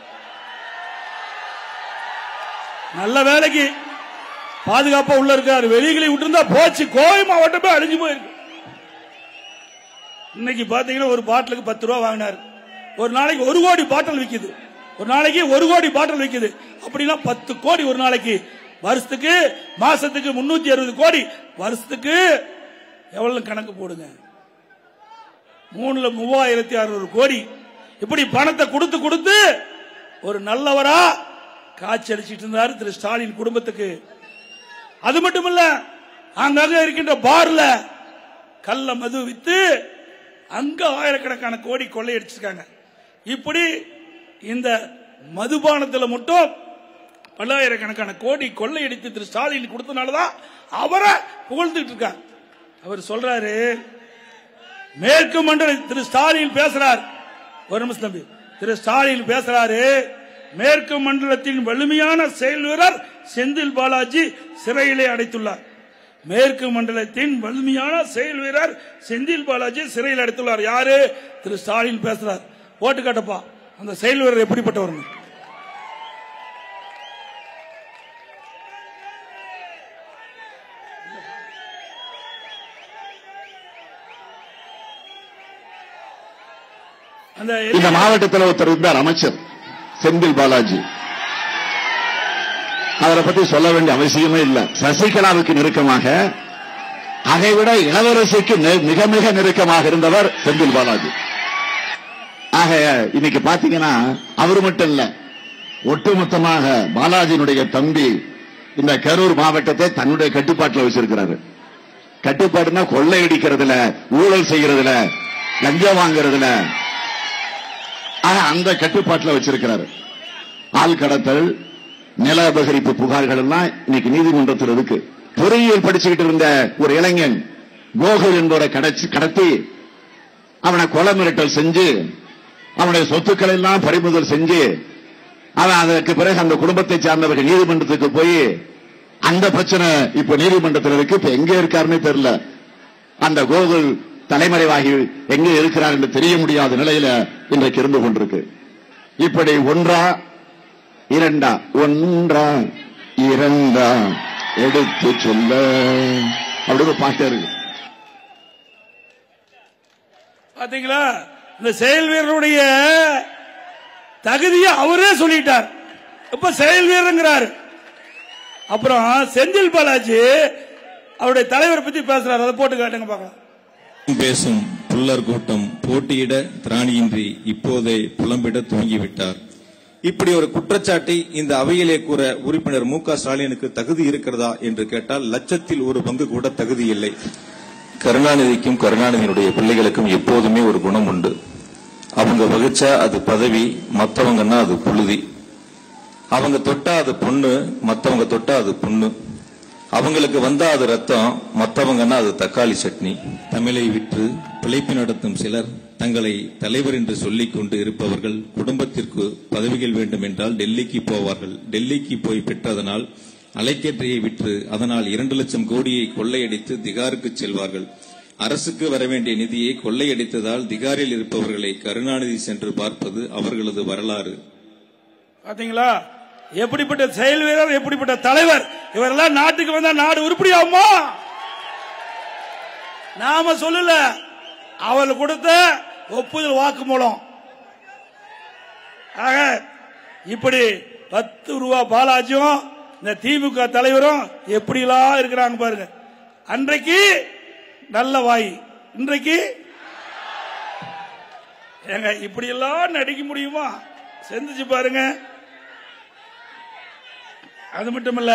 நல்ல வேலைக்கு பாதுகாப்பா உள்ள இருக்காரு வெளிகளை விட்டுருந்தா போச்சு கோவை மாவட்டமே அழிஞ்சு போயிருக்கு இன்னைக்கு பாத்தீங்கன்னா ஒரு பாட்டிலுக்கு பத்து ரூபா வாங்கினாரு ஒரு நாளைக்கு ஒரு கோடி பாட்டில் விக்குது ஒரு நாளைக்கு ஒரு கோடி பாட்டில் விக்குது அப்படின்னா பத்து கோடி ஒரு நாளைக்கு வருஷத்துக்கு மாசத்துக்கு முன்னூத்தி அறுபது கோடி வருஷத்துக்கு எவ்வளவு கணக்கு போடுங்க மூணுல மூவாயிரத்தி அறுநூறு கோடி இப்படி பணத்தை கொடுத்து கொடுத்து ஒரு நல்லவரா காட்சி அளிச்சிட்டு இருந்தாரு திரு ஸ்டாலின் குடும்பத்துக்கு அது மட்டும் இல்ல அங்கங்க இருக்கின்ற பார்ல கள்ள மது வித்து அங்க ஆயிரக்கணக்கான கோடி கொள்ளையடிச்சிருக்காங்க இப்படி இந்த மதுபானத்துல மட்டும் பல்லாயிரக்கணக்கான கோடி கொள்ளையடித்து திரு ஸ்டாலின் கொடுத்தனாலதான் அவரை புகழ்ந்துட்டு இருக்காங்க அவர் சொல்றாரு மேற்கு மண்டல திரு ஸ்டாலின் பேசுறார் ஒரு நிமிஷம் தம்பி திரு ஸ்டாலின் பேசுறாரு மேற்கு மண்டலத்தின் வலிமையான செயல் வீரர் செந்தில் பாலாஜி சிறையிலே அடைத்துள்ளார் மேற்கு மண்டலத்தின் வலிமையான செயல் வீரர் செந்தில் பாலாஜி சிறையில் அடைத்துள்ளார் யாரு திரு ஸ்டாலின் பேசுறார் ஓட்டு காட்டப்பா அந்த செயல் வீரர் எப்படிப்பட்டவர் அந்த இந்த மாவட்டத்தில் ஒருத்தர் இருந்தார் அமைச்சர் செந்தில் பாலாஜி அவரை பத்தி சொல்ல வேண்டிய அவசியமே இல்ல சசிகலாவுக்கு நெருக்கமாக அதைவிட இளவரசிக்கு நெ- மிக மிக நெருக்கமாக இருந்தவர் செந்தில் பாலாஜி ஆக இன்னைக்கு பாத்தீங்கன்னா அவர் மட்டும் இல்ல ஒட்டுமொத்தமாக பாலாஜியினுடைய தம்பி இந்த கரூர் மாவட்டத்தை தன்னுடைய கட்டுப்பாட்டில் வச்சிருக்கிறாரு கட்டுப்பாடுனா கொள்ளையடிக்கிறதுல ஊழல் செய்யறதுல லஞ்சம் வாங்குறதுல ஆக அந்த கட்டுப்பாட்டில் வச்சிருக்கிறாரு ஆள் கடத்தல் நில அபகரிப்பு புகார்கள் எல்லாம் இன்னைக்கு நீதிமன்றத்தில் இருக்கு பொறியியல் படிச்சுக்கிட்டு இருந்த ஒரு இளைஞன் கோகுல் என்பவரை கடச்சி கடத்தி அவனை கொலை மிரட்டல் செஞ்சு அவனுடைய சொத்துக்களை எல்லாம் பறிமுதல் செஞ்சு அவன் அதற்கு பிறகு அந்த குடும்பத்தை சார்ந்தவர்கள் நீதிமன்றத்துக்கு போய் அந்த பிரச்சனை இப்ப நீதிமன்றத்தில் இருக்கு இப்ப எங்க இருக்காருன்னு தெரியல அந்த கோகுல் தலைமறைவாகி எங்க இருக்கிறார் என்று தெரிய முடியாத நிலையில இன்றைக்கு இருந்து கொண்டிருக்கு இப்படி ஒன்றா இரண்டா ஒன்றா இரண்டா எடுத்து சொல்ல அப்படி ஒரு பாட்டு இருக்கு பாத்தீங்களா இந்த செயல் வீரருடைய தகுதியை அவரே சொல்லிட்டார் இப்ப செயல் வீரங்கிறாரு அப்புறம் செந்தில் பாலாஜி அவருடைய தலைவரை பத்தி பேசுறாரு அதை போட்டு காட்டுங்க பார்க்கலாம் பேசும் புல்லர் கூட்டம் போட்டியிட திராணியின்றி இப்போதே புலம்பிட துவங்கிவிட்டார் இப்படி ஒரு குற்றச்சாட்டை இந்த அவையிலே கூற உறுப்பினர் மு க ஸ்டாலினுக்கு தகுதி இருக்கிறதா என்று கேட்டால் லட்சத்தில் ஒரு பங்கு கூட தகுதி இல்லை கருணாநிதிக்கும் கருணாநிதியினுடைய பிள்ளைகளுக்கும் எப்போதுமே ஒரு குணம் உண்டு அவங்க வகிச்சா அது பதவி மத்தவங்கன்னா அது புழுதி அவங்க தொட்டா அது பொண்ணு மத்தவங்க தொட்டா அது புண்ணு அவங்களுக்கு வந்தா அது ரத்தம் மத்தவங்கன்னா அது தக்காளி சட்னி தமிழை விற்று பிழைப்பு நடத்தும் சிலர் தங்களை தலைவர் என்று சொல்லிக் கொண்டு இருப்பவர்கள் குடும்பத்திற்கு பதவிகள் வேண்டும் என்றால் டெல்லிக்கு போவார்கள் டெல்லிக்கு போய் பெற்றதனால் அலைக்கேற்றையை விற்று அதனால் இரண்டு லட்சம் கோடியை கொள்ளையடித்து திகாருக்கு செல்வார்கள் அரசுக்கு வர வேண்டிய நிதியை கொள்ளையடித்ததால் திகாரில் இருப்பவர்களை கருணாநிதி சென்று பார்ப்பது அவர்களது வரலாறு பாத்தீங்களா எப்படிப்பட்ட செயல் வீரர் எப்படிப்பட்ட தலைவர் இவரெல்லாம் நாட்டுக்கு வந்தா நாடு உருப்படியாகுமா நாம சொல்லல அவர் கொடுத்த ஒப்புதல் வாக்குமூலம் ஆக இப்படி பத்து ரூபா பாலாஜியும் இந்த திமுக தலைவரும் எப்படிலாம் இருக்கிறாங்க பாருங்க அன்றைக்கு நல்ல வாய் இன்றைக்கு ஏங்க இப்படி எல்லாம் நடிக்க முடியுமா செஞ்சுச்சு பாருங்க அது மட்டும் இல்ல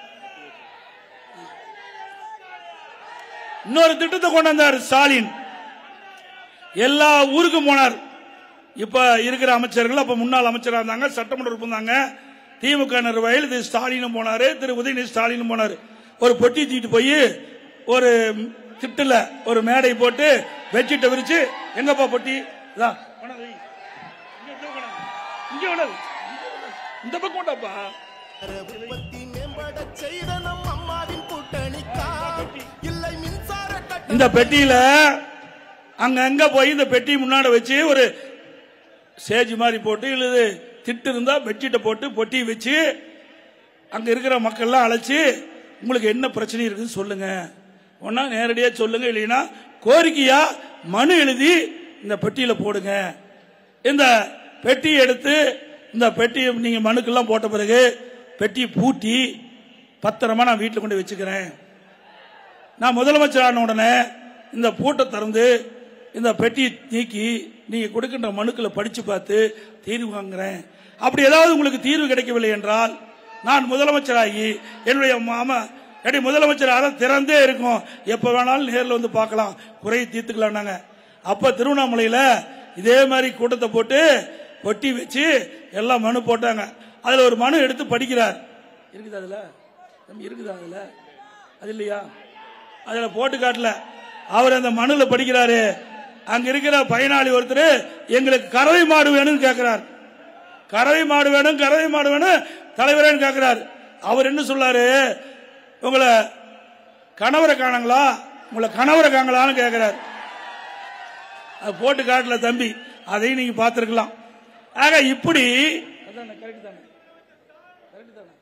இன்னொரு திட்டத்தை கொண்டு வந்தார் ஸ்டாலின் எல்லா ஊருக்கும் போனார் இப்ப இருக்கிற அமைச்சர்கள் அப்ப முன்னாள் அமைச்சரா இருந்தாங்க சட்டமன்ற உறுப்பினராங்க திமுக நிர்வாகிகள் திரு ஸ்டாலினும் போனாரு திரு உதயநிதி ஸ்டாலினும் போனாரு ஒரு பொட்டி தூக்கிட்டு போய் ஒரு திட்டுல ஒரு மேடை போட்டு பெட்ஷீட்டை விரிச்சு எங்கப்பா பொட்டி இதா, கொண்டாந்து வை. இங்க எடுத்து கொண்டாந்து. இங்க கொண்டாந்து. இந்த பக்கம் கொண்டாப்பா உற்பத்தி மேம்பட செய்த நம் அம்மாவின் கூட்டணிக்கா இல்லை மின்சார கட்டண இந்த பெட்டியில அங்க அங்க போய் இந்த பெட்டி முன்னாடி வச்சு ஒரு சேஜ் மாதிரி போட்டு இல்லது திட்டு இருந்தா பெட்ஷீட்டை போட்டு பொட்டி வச்சு அங்க இருக்கிற மக்கள்லாம் அழைச்சு உங்களுக்கு என்ன பிரச்சனை இருக்குன்னு சொல்லுங்க ஒன்னா நேரடியா சொல்லுங்க இல்லைன்னா கோரிக்கையா மனு எழுதி இந்த பெட்டியில போடுங்க இந்த பெட்டியை எடுத்து இந்த பெட்டியை நீங்க மனுக்கெல்லாம் போட்ட பிறகு பெட்டியை பூட்டி பத்திரமா நான் வீட்டில் கொண்டு வச்சுக்கிறேன் நான் முதலமைச்சர் ஆன உடனே இந்த பூட்டை திறந்து இந்த பெட்டியை நீக்கி நீங்க கொடுக்கின்ற மனுக்களை படிச்சு பார்த்து தீர்வு வாங்குறேன் அப்படி ஏதாவது உங்களுக்கு தீர்வு கிடைக்கவில்லை என்றால் நான் முதலமைச்சராகி என்னுடைய மாமா எடி முதலமைச்சர் அதை திறந்தே இருக்கும் எப்ப வேணாலும் நேரில் வந்து பார்க்கலாம் குறையை தீர்த்துக்கலாம்னாங்க அப்ப திருவண்ணாமலையில இதே மாதிரி கூட்டத்தை போட்டு ஒட்டி வச்சு எல்லாம் மனு போட்டாங்க அதுல ஒரு மனு எடுத்து படிக்கிறார் இருக்குதா அதுல தம்பி, இருக்குதா அதுல அது இல்லையா அதுல போட்டு காட்டல அவர் அந்த மனுல படிக்கிறாரு அங்க இருக்கிற பயனாளி ஒருத்தர் எங்களுக்கு கறவை மாடு வேணும்னு கேட்கிறார் கறவை மாடு வேணும் கறவை மாடு வேணும் தலைவரேன்னு கேட்கிறார் அவர் என்ன சொல்லாரு உங்களை கணவரை காணங்களா உங்களை கணவரை காங்களான்னு கேட்கிறார் அது போட்டு காட்டல தம்பி அதையும் நீங்க பார்த்திருக்கலாம் ஆக இப்படி அதானே, correct தானே? correct தானே?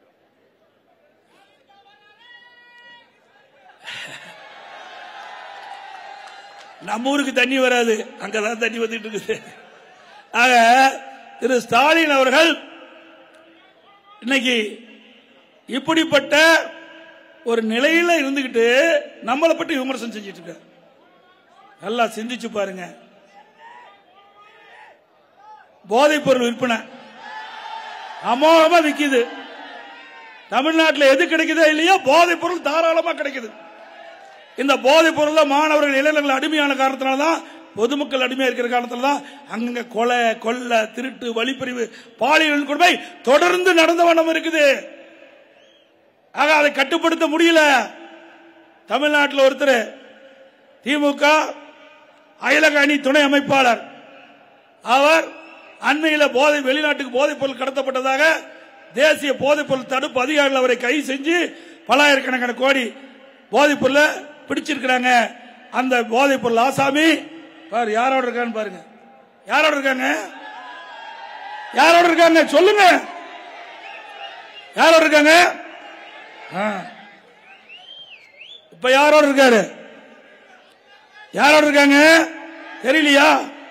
நம்ம ஊருக்கு தண்ணி வராது அங்கதான் தண்ணி வந்துட்டு இருக்குது ஆக திரு ஸ்டாலின் அவர்கள் இன்னைக்கு இப்படிப்பட்ட ஒரு நிலையில இருந்துகிட்டு நம்மளை பற்றி விமர்சனம் செஞ்சிட்டு இருக்காரு நல்லா சிந்திச்சு பாருங்க போதைப் பொருள் விற்பனை அமோகமா விக்குது தமிழ்நாட்டில் எது கிடைக்குதோ இல்லையோ போதைப் பொருள் தாராளமா கிடைக்குது இந்த போதைப் பொருள் மாணவர்கள் இளைஞர்கள் அடிமையான காரணத்தினால தான் பொதுமக்கள் அடிமையா இருக்கிற காரணத்துல தான் அங்கங்க கொலை கொள்ளை திருட்டு வழிப்பறிவு பாலியல் கொடுமை தொடர்ந்து நடந்த வண்ணம் இருக்குது ஆக அதை கட்டுப்படுத்த முடியல தமிழ்நாட்டில் ஒருத்தர் திமுக அயலக அணி துணை அமைப்பாளர் அவர் அண்மையில் போதை வெளிநாட்டுக்கு போதைப் பொருள் கடத்தப்பட்டதாக தேசிய போதைப் பொருள் தடுப்பு அதிகாரிகள் அவரை கைது செஞ்சு பல்லாயிரக்கணக்கான கோடி போதைப் பொருளை பிடிச்சிருக்கிறாங்க அந்த போதைப் பொருள் ஆசாமி பாரு யாரோட இருக்கான்னு பாருங்க யாரோட இருக்காங்க யாரோட இருக்காங்க சொல்லுங்க யாரோட இருக்காங்க ஆ. இப்ப யாரோட இருக்காரு யாரோட இருக்காங்க தெரியலையா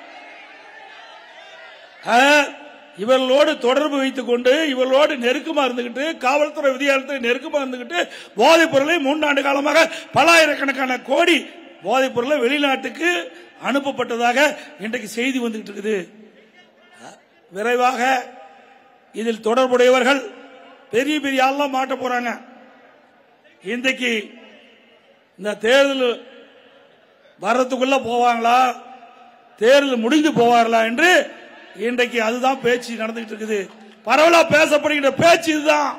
ஆ, இவர்களோடு தொடர்பு வைத்துக் கொண்டு இவர்களோடு நெருக்கமா இருந்துகிட்டு காவல்துறை விதியாளத்தில் நெருக்கமா இருந்துகிட்டு போதைப் பொருளை மூன்றாண்டு காலமாக பலாயிரக்கணக்கான கோடி போதைப் பொருளை வெளிநாட்டுக்கு அனுப்பப்பட்டதாக இன்றைக்கு செய்தி வந்துகிட்டு இருக்குது விரைவாக இதில் தொடர்புடையவர்கள் பெரிய பெரிய ஆள்லாம் மாட்ட போறாங்க இன்றைக்கு இந்த தேர்தல் வர்றதுக்குள்ள போவாங்களா தேர்தல் முடிந்து போவார்களா என்று இன்றைக்கு அதுதான் பேச்சு நடந்துகிட்டு இருக்குது பரவலா பேசப்படுகின்ற பேச்சு இதுதான்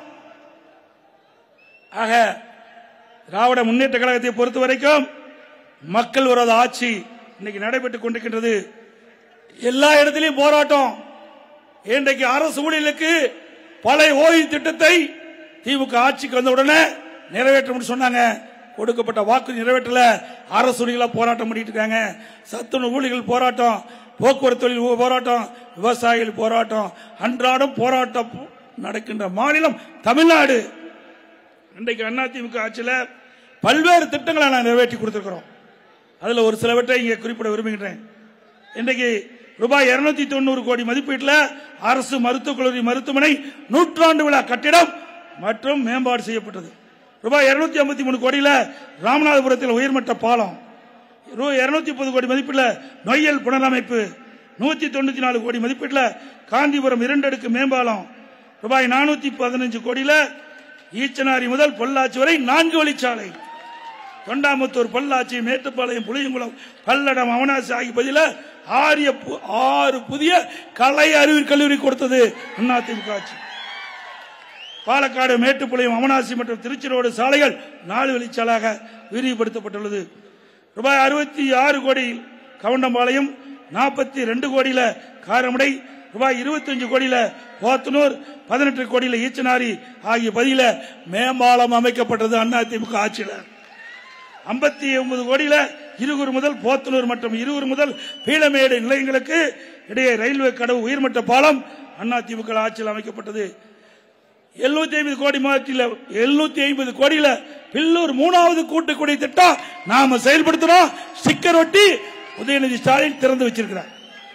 ஆக திராவிட முன்னேற்ற கழகத்தை பொறுத்த வரைக்கும் மக்கள் விரோத ஆட்சி இன்னைக்கு நடைபெற்றுக் கொண்டிருக்கின்றது எல்லா இடத்திலையும் போராட்டம் இன்றைக்கு அரசு ஊழியர்களுக்கு பழைய ஓய்வு திட்டத்தை திமுக ஆட்சிக்கு வந்த உடனே நிறைவேற்ற சொன்னாங்க கொடுக்கப்பட்ட வாக்கு நிறைவேற்றல அரசு ஊழியர்களா போராட்டம் பண்ணிட்டு இருக்காங்க சத்துணவு ஊழியர்கள் போராட்டம் போக்குவரத்து தொழில் போராட்டம் விவசாயிகள் போராட்டம் அன்றாடம் போராட்டம் நடக்கின்ற மாநிலம் தமிழ்நாடு இன்றைக்கு அதிமுக ஆட்சியில் பல்வேறு திட்டங்களை நான் நிறைவேற்றி கொடுத்திருக்கிறோம் அதுல ஒரு சிலவற்றை இங்கே குறிப்பிட விரும்புகின்றேன் இன்றைக்கு ரூபாய் இருநூத்தி தொண்ணூறு கோடி மதிப்பீட்டில் அரசு மருத்துவக் கல்லூரி மருத்துவமனை நூற்றாண்டு விழா கட்டிடம் மற்றும் மேம்பாடு செய்யப்பட்டது ரூபாய் இருநூத்தி ஐம்பத்தி மூணு கோடியில ராமநாதபுரத்தில் உயர்மட்ட பாலம் ரூபாய் இருநூத்தி முப்பது கோடி மதிப்பீட்டில் நொய்யல் புனரமைப்பு நூத்தி தொண்ணூத்தி நாலு கோடி மதிப்பீட்டில் காந்திபுரம் இரண்டடுக்கு மேம்பாலம் ரூபாய் நானூத்தி பதினஞ்சு கோடியில ஈச்சனாரி முதல் பொள்ளாச்சி வரை நான்கு வழிச்சாலை தொண்டாமுத்தூர் பொள்ளாச்சி மேட்டுப்பாளையம் புளியங்குளம் பல்லடம் அவனாசி ஆகிய பதில ஆரிய பு- ஆறு புதிய கலை அறிவியல் கல்லூரி கொடுத்தது அதிமுக ஆட்சி பாலக்காடு மேட்டுப்பாளையம் அவனாசி மற்றும் திருச்சிரோடு சாலைகள் நாலு வழிச்சாலாக விரிவுபடுத்தப்பட்டுள்ளது ரூபாய் அறுபத்தி ஆறு கோடி கவுண்டம்பாளையம் நாற்பத்தி ரெண்டு கோடியில காரமடை ரூபாய் இருபத்தஞ்சு கோடியில போத்தனூர் பதினெட்டு கோடியில ஈச்சனாரி ஆகிய பதில மேம்பாலம் அமைக்கப்பட்டது அதிமுக ஆட்சியில் ஐம்பத்தி ஒன்பது கோடியில இருகூர் முதல் போத்தனூர் மற்றும் இருகூர் முதல் பீளமேடு நிலையங்களுக்கு இடையே ரயில்வே கடவு உயர்மட்ட பாலம் அதிமுக ஆட்சியில் அமைக்கப்பட்டது எழுநூத்தி ஐம்பது கோடி மாற்றில எழுநூத்தி ஐம்பது கோடியில பில்லூர் மூணாவது கூட்டுக்குடி திட்டம் நாம செயல்படுத்தினோம் ஸ்டிக்கர் ஒட்டி உதயநிதி ஸ்டாலின் திறந்து வச்சிருக்கிறார்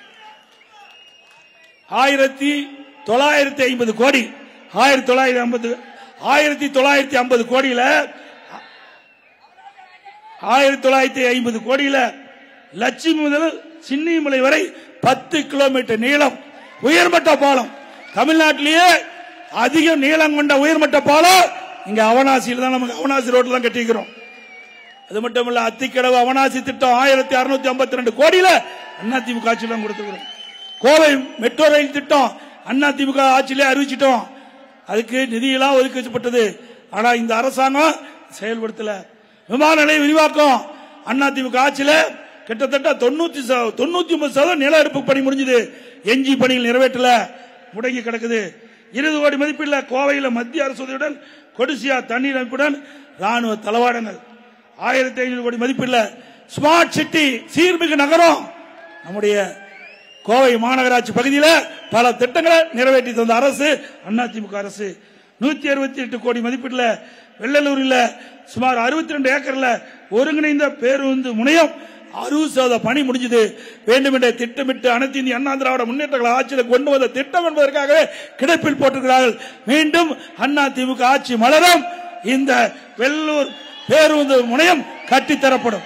ஆயிரத்தி தொள்ளாயிரத்தி ஐம்பது கோடி ஆயிரத்தி தொள்ளாயிரத்தி ஐம்பது ஆயிரத்தி தொள்ளாயிரத்தி ஐம்பது கோடியில ஆயிரத்தி தொள்ளாயிரத்தி ஐம்பது கோடியில லட்சுமி முதல் சின்னிமலை வரை பத்து கிலோமீட்டர் நீளம் உயர்மட்ட பாலம் தமிழ்நாட்டிலேயே அதிக நீளம் கொண்ட உயர்மட்ட பாலம் இங்க அவனாசியில் தான் நமக்கு அவனாசி ரோட்ல தான் கட்டிக்கிறோம் அது மட்டும் இல்ல அத்திக்கடவு அவனாசி திட்டம் ஆயிரத்தி அறுநூத்தி ஐம்பத்தி ரெண்டு கோடியில அதிமுக ஆட்சியில தான் கொடுத்துக்கிறோம் கோவை மெட்ரோ ரயில் திட்டம் அதிமுக ஆட்சியிலே அறிவிச்சிட்டோம் அதுக்கு நிதியெல்லாம் ஒதுக்கப்பட்டது ஆனா இந்த அரசாங்கம் செயல்படுத்தல விமான நிலைய விரிவாக்கம் அதிமுக ஆட்சியில கிட்டத்தட்ட தொண்ணூத்தி ச- தொண்ணூத்தி ஒன்பது சதவீதம் நில இருப்பு பணி முடிஞ்சது எஞ்சி பணிகள் நிறைவேற்றல முடங்கி கிடக்குது இருபது கோடி மதிப்பில் கோவையில் மத்திய அரசு உதவியுடன் கொடிசியா தண்ணீர் அமைப்புடன் ராணுவ தளவாடங்கள் ஆயிரத்தி ஐநூறு கோடி மதிப்பில் ஸ்மார்ட் சிட்டி சீர்மிகு நகரம் நம்முடைய கோவை மாநகராட்சி பகுதியில் பல திட்டங்களை நிறைவேற்றி தந்த அரசு அதிமுக அரசு நூத்தி அறுபத்தி எட்டு கோடி மதிப்பீட்டுல வெள்ளலூரில் சுமார் அறுபத்தி ரெண்டு ஏக்கர்ல ஒருங்கிணைந்த பேருந்து முனையம் அறுபது சதவீத பணி முடிஞ்சது வேண்டுமென்றே திட்டமிட்டு அனைத்து இந்திய அண்ணா திராவிட முன்னேற்ற கழக ஆட்சியில் கொண்டு வந்த திட்டம் என்பதற்காகவே கிடப்பில் போட்டிருக்கிறார்கள் மீண்டும் அண்ணா திமுக ஆட்சி மலரும் இந்த வெள்ளூர் பேருந்து முனையம் கட்டித்தரப்படும்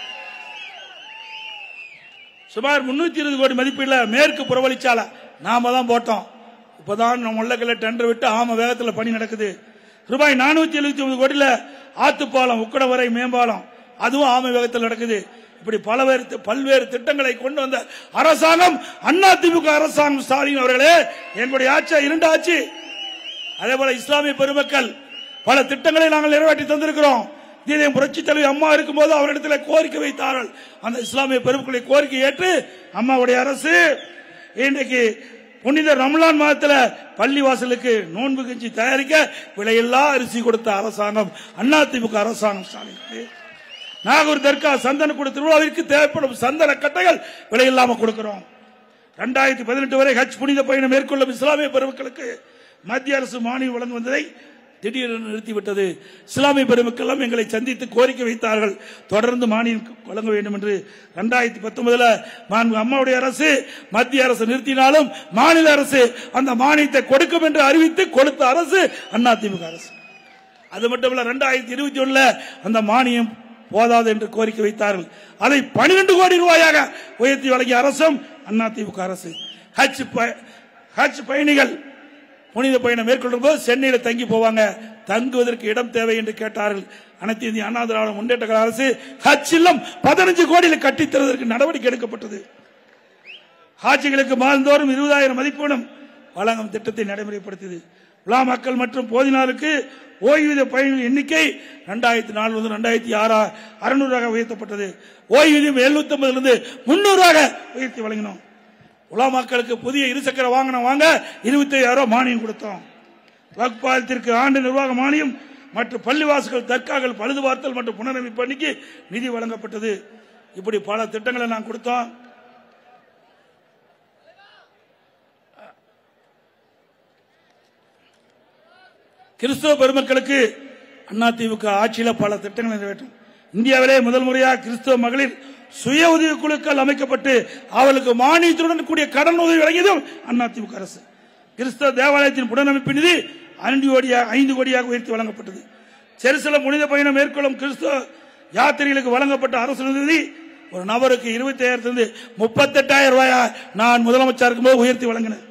சுமார் முன்னூத்தி இருபது கோடி மதிப்பீடுல மேற்கு புறவழிச்சாலை நாம தான் போட்டோம் இப்பதான் நம்ம உள்ளக்கல்ல டெண்டர் விட்டு ஆம வேகத்துல பணி நடக்குது ரூபாய் நானூத்தி எழுபத்தி ஒன்பது கோடியில ஆத்துப்பாலம் உக்கட வரை மேம்பாலம் அதுவும் ஆம வேகத்தில் நடக்குது இப்படி பலவேறு தி- பல்வேறு திட்டங்களை கொண்டு வந்த அரசாங்கம் அண்ணா திமுக அரசாங்கம் ஸ்டாலின் அவர்களே எங்களுடைய ஆட்சி இரண்டு ஆட்சி அதே போல இஸ்லாமிய பெருமக்கள் பல திட்டங்களை நாங்கள் நிறைவேற்றி தந்திருக்கிறோம் இதே புரட்சி தலைவி அம்மா இருக்கும்போது அவரிடத்தில் கோரிக்கை வைத்தார்கள் அந்த இஸ்லாமிய பெருமக்களை கோரிக்கை ஏற்று அம்மாவுடைய அரசு இன்றைக்கு புனித ரம்லான் மாதத்தில் பள்ளிவாசலுக்கு நோன்பு கஞ்சி தயாரிக்க விலையில்லா அரிசி கொடுத்த அரசாங்கம் அதிமுக அரசாங்கம் ஸ்டாலினுக்கு நாகூர் தர்கா சந்தனக்கூட திருவிழாவிற்கு தேவைப்படும் சந்தன கட்டைகள் விலையில்லாம கொடுக்கிறோம் ரெண்டாயிரத்தி பதினெட்டு வரை ஹஜ் புனித பயணம் மேற்கொள்ளும் இஸ்லாமிய பெருமக்களுக்கு மத்திய அரசு மானியம் வழங்கி வந்ததை திடீரென நிறுத்திவிட்டது இஸ்லாமிய பெருமக்கள் எல்லாம் எங்களை சந்தித்து கோரிக்கை வைத்தார்கள் தொடர்ந்து மானியம் வழங்க வேண்டும் என்று ரெண்டாயிரத்தி பத்தொன்பதுல மாண்பு அம்மாவுடைய அரசு மத்திய அரசு நிறுத்தினாலும் மாநில அரசு அந்த மானியத்தை கொடுக்கும் என்று அறிவித்து கொடுத்த அரசு அதிமுக அரசு அது மட்டுமல்ல ரெண்டாயிரத்தி இருபத்தி ஒண்ணுல அந்த மானியம் போதாது என்று கோரிக்கை வைத்தார்கள் அதை பனிரெண்டு கோடி ரூபாயாக உயர்த்தி வழங்கிய அரசும் அதிமுக அரசு ஹஜ் ப- ஹஜ் பயணிகள் புனித பயணம் மேற்கொள்ளும் போது சென்னையில் தங்கி போவாங்க தங்குவதற்கு இடம் தேவை என்று கேட்டார்கள் அனைத்து இந்திய அண்ணா திராவிட முன்னேற்ற கழக அரசு ஹஜ் இல்லம் பதினஞ்சு கோடியில் கட்டித் தருவதற்கு நடவடிக்கை எடுக்கப்பட்டது ஹாஜிகளுக்கு மாதந்தோறும் இருபதாயிரம் மதிப்பீடும் வழங்கும் திட்டத்தை நடைமுறைப்படுத்தியது விழா மக்கள் மற்றும் போதினாருக்கு ஓய்வூதிய பயணிகள் எண்ணிக்கை ரெண்டாயிரத்தி நாலு முதல் ரெண்டாயிரத்தி ஆறா அறுநூறாக உயர்த்தப்பட்டது ஓய்வூதியம் எழுநூத்தி ஐம்பதுல முன்னூறாக உயர்த்தி வழங்கினோம் உலா மக்களுக்கு புதிய இருசக்கர வாகனம் வாங்க இருபத்தி ஐயாயிரம் மானியம் கொடுத்தோம் வக்பாலத்திற்கு ஆண்டு நிர்வாக மானியம் மற்றும் பள்ளிவாசல்கள் தற்காகள் பழுது பார்த்தல் மற்றும் புனரமைப்பு பணிக்கு நிதி வழங்கப்பட்டது இப்படி பல திட்டங்களை நான் கொடுத்தோம் கிறிஸ்தவ பெருமக்களுக்கு அதிமுக ஆட்சியில பல திட்டங்களை நிறைவேற்றும் இந்தியாவிலே முதல் முறையாக கிறிஸ்தவ மகளிர் சுய உதவி குழுக்கள் அமைக்கப்பட்டு அவர்களுக்கு மானியத்துடன் கூடிய கடன் உதவி வழங்கியதும் அதிமுக அரசு கிறிஸ்தவ தேவாலயத்தின் புனரமைப்பு நிதி ஐந்து கோடியாக ஐந்து கோடியாக உயர்த்தி வழங்கப்பட்டது செருசலம் புனித பயணம் மேற்கொள்ளும் கிறிஸ்தவ யாத்திரைகளுக்கு வழங்கப்பட்ட அரசு நிதி ஒரு நபருக்கு இருபத்தி ஆயிரத்திலிருந்து முப்பத்தெட்டாயிரம் ரூபாயா நான் முதலமைச்சர் இருக்கும்போது உயர்த்தி வழங்கினேன்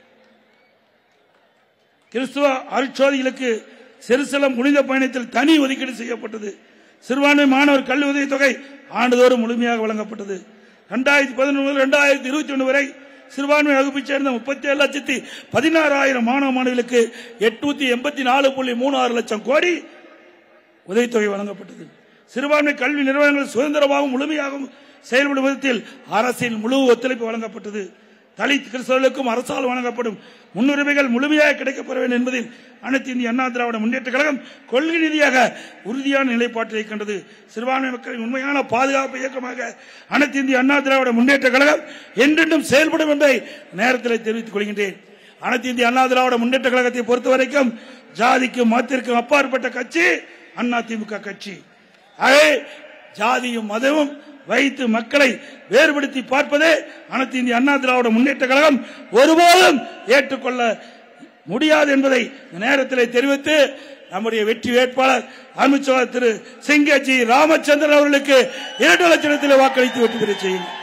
கிறிஸ்துவ அருட்சோதிகளுக்கு செருசலம் புனித பயணத்தில் தனி ஒதுக்கீடு செய்யப்பட்டது சிறுபான்மை மாணவர் கல்வி உதவித் தொகை ஆண்டுதோறும் முழுமையாக வழங்கப்பட்டது ரெண்டாயிரத்தி பதினொன்று முதல் ரெண்டாயிரத்தி இருபத்தி ஒன்று வரை சிறுபான்மை வகுப்பைச் சேர்ந்த முப்பத்தி ஏழு லட்சத்தி பதினாறாயிரம் மாணவ மாணவிகளுக்கு எட்நூத்தி எண்பத்தி நாலு புள்ளி மூணு ஆறு லட்சம் கோடி உதவித்தொகை வழங்கப்பட்டது சிறுபான்மை கல்வி நிறுவனங்கள் சுதந்திரமாகவும் முழுமையாகவும் செயல்படும் விதத்தில் அரசின் முழு ஒத்துழைப்பு வழங்கப்பட்டது தலித் கிறிஸ்தவர்களுக்கும் அரசால் வழங்கப்படும் முன்னுரிமைகள் முழுமையாக கிடைக்கப்பெற வேண்டும் என்பதில் அனைத்து இந்திய அண்ணா திராவிட முன்னேற்ற கழகம் கொள்கை ரீதியாக உறுதியான நிலைப்பாட்டை கண்டது சிறுபான்மை மக்களின் உண்மையான பாதுகாப்பு இயக்கமாக அனைத்து இந்திய அண்ணா திராவிட முன்னேற்ற கழகம் என்றென்றும் செயல்படும் என்பதை நேரத்தில் தெரிவித்துக் கொள்கின்றேன் அனைத்து இந்திய அண்ணா திராவிட முன்னேற்ற கழகத்தை பொறுத்தவரைக்கும் ஜாதிக்கும் மதத்திற்கும் அப்பாற்பட்ட கட்சி அதிமுக கட்சி ஆகவே ஜாதியும் மதமும் வைத்து மக்களை வேறுபடுத்தி பார்ப்பதே அனைத்து இந்திய அண்ணா திராவிட முன்னேற்ற கழகம் ஒருபோதும் ஏற்றுக்கொள்ள முடியாது என்பதை இந்த நேரத்தில் தெரிவித்து நம்முடைய வெற்றி வேட்பாளர் அமைச்சர் திரு சிங்கஜி ராமச்சந்திரன் அவர்களுக்கு இரண்டு லட்சத்தில் வாக்களித்து வெற்றி பெற செய்யுங்கள்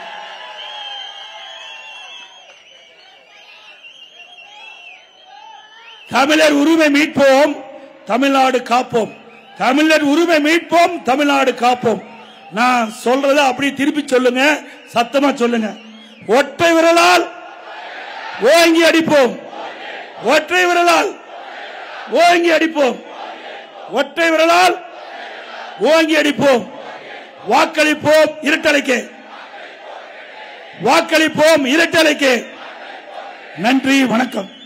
தமிழர் உரிமை மீட்போம் தமிழ்நாடு காப்போம் தமிழர் உரிமை மீட்போம் தமிழ்நாடு காப்போம் நான் சொல்றத அப்படி திருப்பி சொல்லுங்க சத்தமா சொல்லுங்க ஒற்றை விரலால் ஓங்கி அடிப்போம் ஒற்றை விரலால் ஓங்கி அடிப்போம் ஒற்றை விரலால் ஓங்கி அடிப்போம் வாக்களிப்போம் இரட்டலைக்கு வாக்களிப்போம் இரட்டலைக்கு நன்றி வணக்கம்